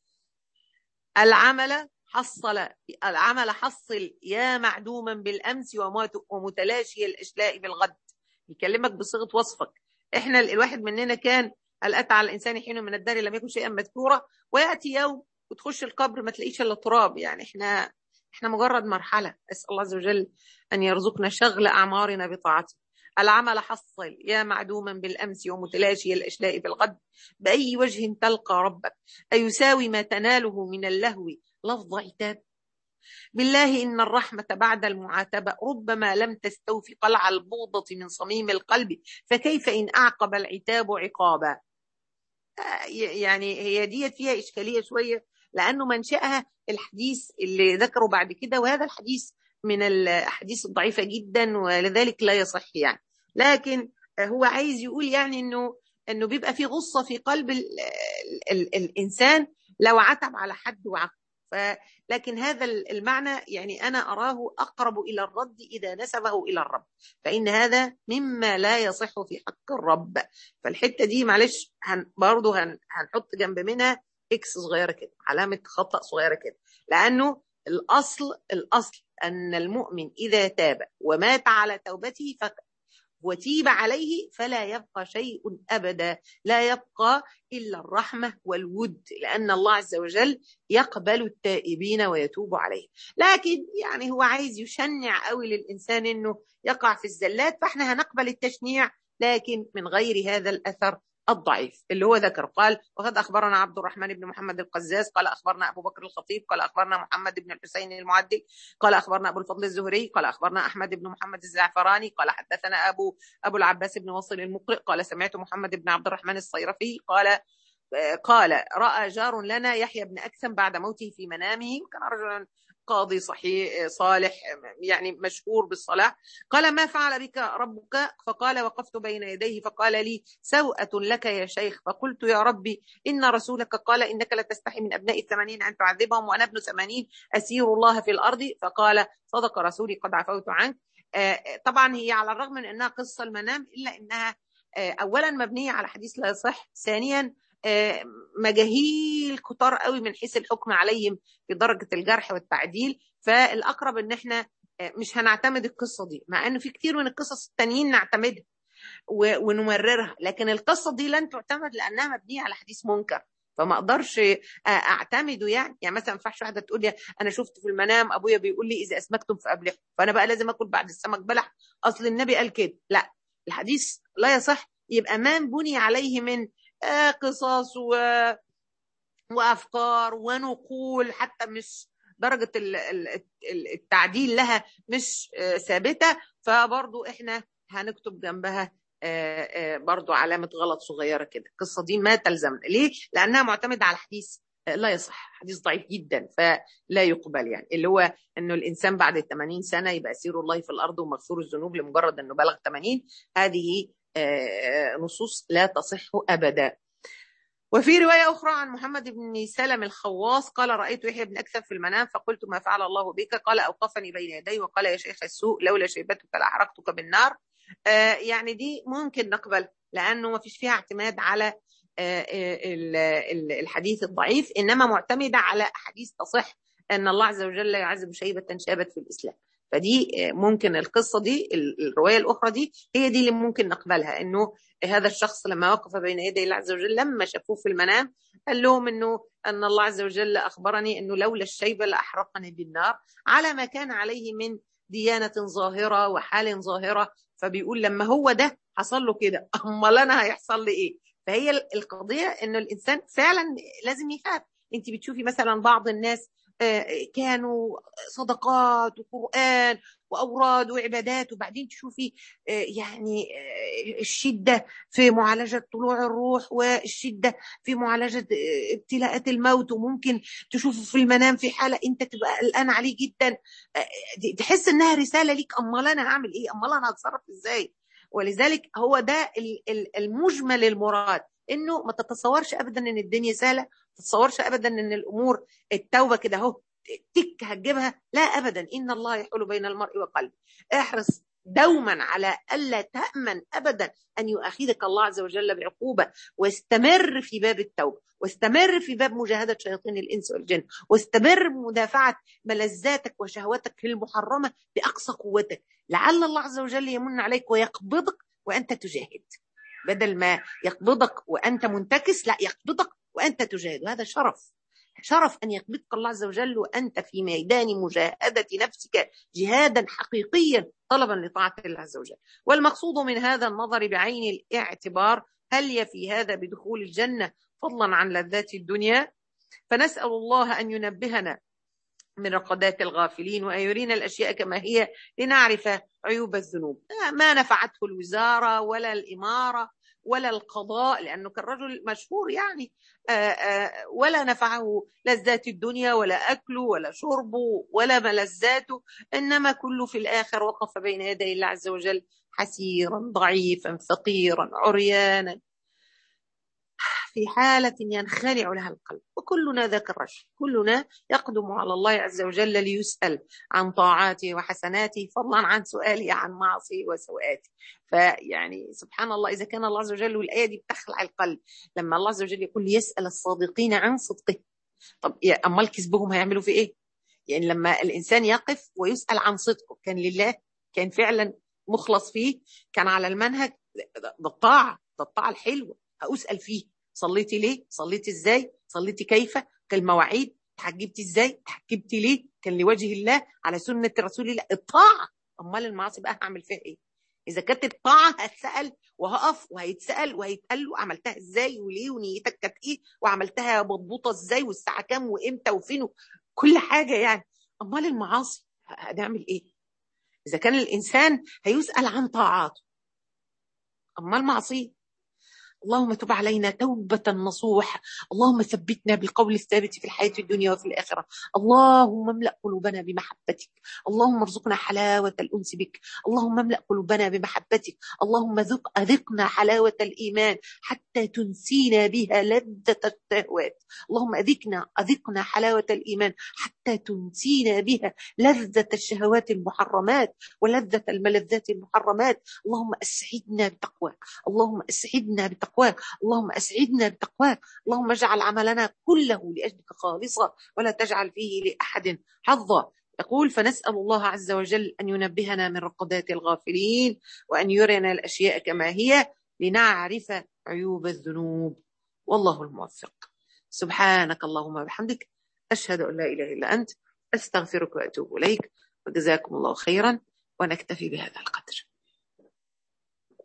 العمل حصل العمل حصل يا معدوما بالأمس ومتلاشي الأشلاء بالغد يكلمك بصيغه وصفك احنا الواحد مننا كان هل اتى على الانسان حين من الدهر لم يكن شيئا مذكورا وياتي يوم وتخش القبر ما تلاقيش الا تراب يعني احنا احنا مجرد مرحله اسال الله عز وجل ان يرزقنا شغل اعمارنا بطاعته العمل حصل يا معدوما بالامس ومتلاشي الاشلاء بالغد باي وجه تلقى ربك ايساوي ما تناله من اللهو لفظ عتاب بالله إن الرحمة بعد المعاتبة ربما لم تستوفي قلع البوضة من صميم القلب فكيف إن أعقب العتاب عقابا يعني هي ديت فيها إشكالية شوية لأنه منشأها الحديث اللي ذكره بعد كده وهذا الحديث من الأحاديث الضعيفة جدا ولذلك لا يصح يعني لكن هو عايز يقول يعني إنه إنه بيبقى في غصة في قلب ال ال الإنسان لو عتب على حد وعقب لكن هذا المعنى يعني أنا أراه أقرب إلى الرد إذا نسبه إلى الرب فإن هذا مما لا يصح في حق الرب فالحتة دي معلش هن برضه هن هنحط جنب منها إكس صغيرة كده علامة خطأ صغيرة كده لأنه الأصل الأصل أن المؤمن إذا تاب ومات على توبته وتيب عليه فلا يبقى شيء ابدا لا يبقى الا الرحمه والود لان الله عز وجل يقبل التائبين ويتوب عليه لكن يعني هو عايز يشنع قوي للانسان انه يقع في الزلات فاحنا هنقبل التشنيع لكن من غير هذا الاثر الضعيف اللي هو ذكر قال وقد أخبرنا عبد الرحمن بن محمد القزاز قال أخبرنا أبو بكر الخطيب قال أخبرنا محمد بن الحسين المعدل قال أخبرنا أبو الفضل الزهري قال أخبرنا أحمد بن محمد الزعفراني قال حدثنا أبو أبو العباس بن وصل المقرئ قال سمعت محمد بن عبد الرحمن الصيرفي قال قال رأى جار لنا يحيى بن أكثم بعد موته في منامه وكان رجلا قاضي صحيح صالح يعني مشهور بالصلاح قال ما فعل بك ربك فقال وقفت بين يديه فقال لي سوءة لك يا شيخ فقلت يا ربي إن رسولك قال إنك لتستحي من أبناء الثمانين أن تعذبهم وأنا ابن ثمانين أسير الله في الأرض فقال صدق رسولي قد عفوت عنك طبعا هي على الرغم من أنها قصة المنام إلا أنها أولا مبنية على حديث لا يصح ثانيا مجاهيل كتار قوي من حيث الحكم عليهم في درجة الجرح والتعديل فالأقرب إن إحنا مش هنعتمد القصة دي مع إنه في كتير من القصص التانيين نعتمدها ونمررها لكن القصة دي لن تعتمد لأنها مبنية على حديث منكر فما اقدرش اعتمده يعني يعني مثلا ما ينفعش واحده تقول لي انا شفت في المنام ابويا بيقول لي اذا اسمكتم فابلحوا فانا بقى لازم اكل بعد السمك بلح اصل النبي قال كده لا الحديث لا يصح يبقى ما بني عليه من قصص و... وافكار ونقول حتى مش درجه التعديل لها مش ثابته فبرضو احنا هنكتب جنبها برضو علامه غلط صغيره كده القصه دي ما تلزمنا ليه لانها معتمده على حديث لا يصح حديث ضعيف جدا فلا يقبل يعني اللي هو انه الانسان بعد ال 80 سنه يبقى سير الله في الارض ومغفور الذنوب لمجرد انه بلغ 80 هذه نصوص لا تصح ابدا وفي رواية أخرى عن محمد بن سلم الخواص قال رأيت يحيى بن أكثر في المنام فقلت ما فعل الله بك قال أوقفني بين يديه وقال يا شيخ السوء لولا شيبتك لأحرقتك بالنار آه يعني دي ممكن نقبل لأنه ما فيش فيها اعتماد على آه الحديث الضعيف إنما معتمدة على أحاديث تصح أن الله عز وجل يعذب شيبة شابت في الإسلام فدي ممكن القصة دي الرواية الأخرى دي هي دي اللي ممكن نقبلها إنه هذا الشخص لما وقف بين يدي الله عز وجل لما شافوه في المنام قال لهم إنه أن الله عز وجل أخبرني إنه لولا الشيبة لأحرقني بالنار على ما كان عليه من ديانة ظاهرة وحال ظاهرة فبيقول لما هو ده حصل له كده أمال أنا هيحصل لي إيه فهي القضية إنه الإنسان فعلا لازم يخاف أنت بتشوفي مثلا بعض الناس كانوا صدقات وقرآن وأوراد وعبادات وبعدين تشوفي يعني الشدة في معالجة طلوع الروح والشدة في معالجة ابتلاءات الموت وممكن تشوفه في المنام في حالة أنت تبقى قلقان عليه جدا تحس إنها رسالة ليك أمال أنا هعمل إيه أمال أنا هتصرف إزاي ولذلك هو ده المجمل المراد انه ما تتصورش ابدا ان الدنيا سهله ما تتصورش ابدا ان الامور التوبه كده اهو تك هتجيبها لا ابدا ان الله يحول بين المرء وقلبه احرص دوما على الا تامن ابدا ان يؤاخذك الله عز وجل بعقوبه واستمر في باب التوبه واستمر في باب مجاهده شياطين الانس والجن واستمر بمدافعه ملذاتك وشهواتك المحرمه باقصى قوتك لعل الله عز وجل يمن عليك ويقبضك وانت تجاهد بدل ما يقبضك وانت منتكس لا يقبضك وانت تجاهد وهذا شرف شرف ان يقبضك الله عز وجل وانت في ميدان مجاهده نفسك جهادا حقيقيا طلبا لطاعه الله عز وجل والمقصود من هذا النظر بعين الاعتبار هل يفي هذا بدخول الجنه فضلا عن لذات الدنيا فنسال الله ان ينبهنا من رقدات الغافلين وأن يرينا الأشياء كما هي لنعرف عيوب الذنوب ما نفعته الوزارة ولا الإمارة ولا القضاء لأنه كان رجل مشهور يعني آآ آآ ولا نفعه لذات الدنيا ولا أكله ولا شربه ولا ملذاته إنما كله في الآخر وقف بين يدي الله عز وجل حسيرا ضعيفا فقيرا عريانا في حالة ينخلع لها القلب وكلنا ذاك الرجل كلنا يقدم على الله عز وجل ليسأل عن طاعاته وحسناته فضلا عن سؤاله عن معصيه وسوءاته فيعني سبحان الله إذا كان الله عز وجل والآية دي بتخلع القلب لما الله عز وجل يقول يسأل الصادقين عن صدقه طب أمال كذبهم هيعملوا في إيه يعني لما الإنسان يقف ويسأل عن صدقه كان لله كان فعلا مخلص فيه كان على المنهج ده الطاعة ده الطاعة الحلوة هأسأل فيه صليتي ليه صليتي ازاي صليتي كيف كالمواعيد تحجبتي ازاي تحجبتي ليه كان لوجه الله على سنة رسول الله الطاعة امال المعاصي بقى هعمل فيها ايه اذا كانت الطاعة هتسأل وهقف وهيتسأل وهيتقال له عملتها ازاي وليه ونيتك كانت ايه وعملتها مضبوطة ازاي والساعة كام وامتى وفين كل حاجة يعني امال المعاصي هنعمل ايه اذا كان الانسان هيسأل عن طاعاته امال معصيه اللهم تب علينا توبة نصوح اللهم ثبتنا بالقول الثابت في الحياة الدنيا وفي الآخرة اللهم املأ قلوبنا بمحبتك اللهم ارزقنا حلاوة الأنس بك اللهم املأ قلوبنا بمحبتك اللهم ذق أذقنا حلاوة الإيمان حتى تنسينا بها لذة الشهوات اللهم أذقنا أذقنا حلاوة الإيمان حتى تنسينا بها لذة الشهوات المحرمات ولذة الملذات المحرمات اللهم أسعدنا بتقواك اللهم أسعدنا بتقواك بتقواك اللهم أسعدنا بتقواك اللهم اجعل عملنا كله لأجلك خالصا ولا تجعل فيه لأحد حظا يقول فنسأل الله عز وجل أن ينبهنا من رقدات الغافلين وأن يرينا الأشياء كما هي لنعرف عيوب الذنوب والله الموفق سبحانك اللهم وبحمدك أشهد أن لا إله إلا أنت أستغفرك وأتوب إليك وجزاكم الله خيرا ونكتفي بهذا القدر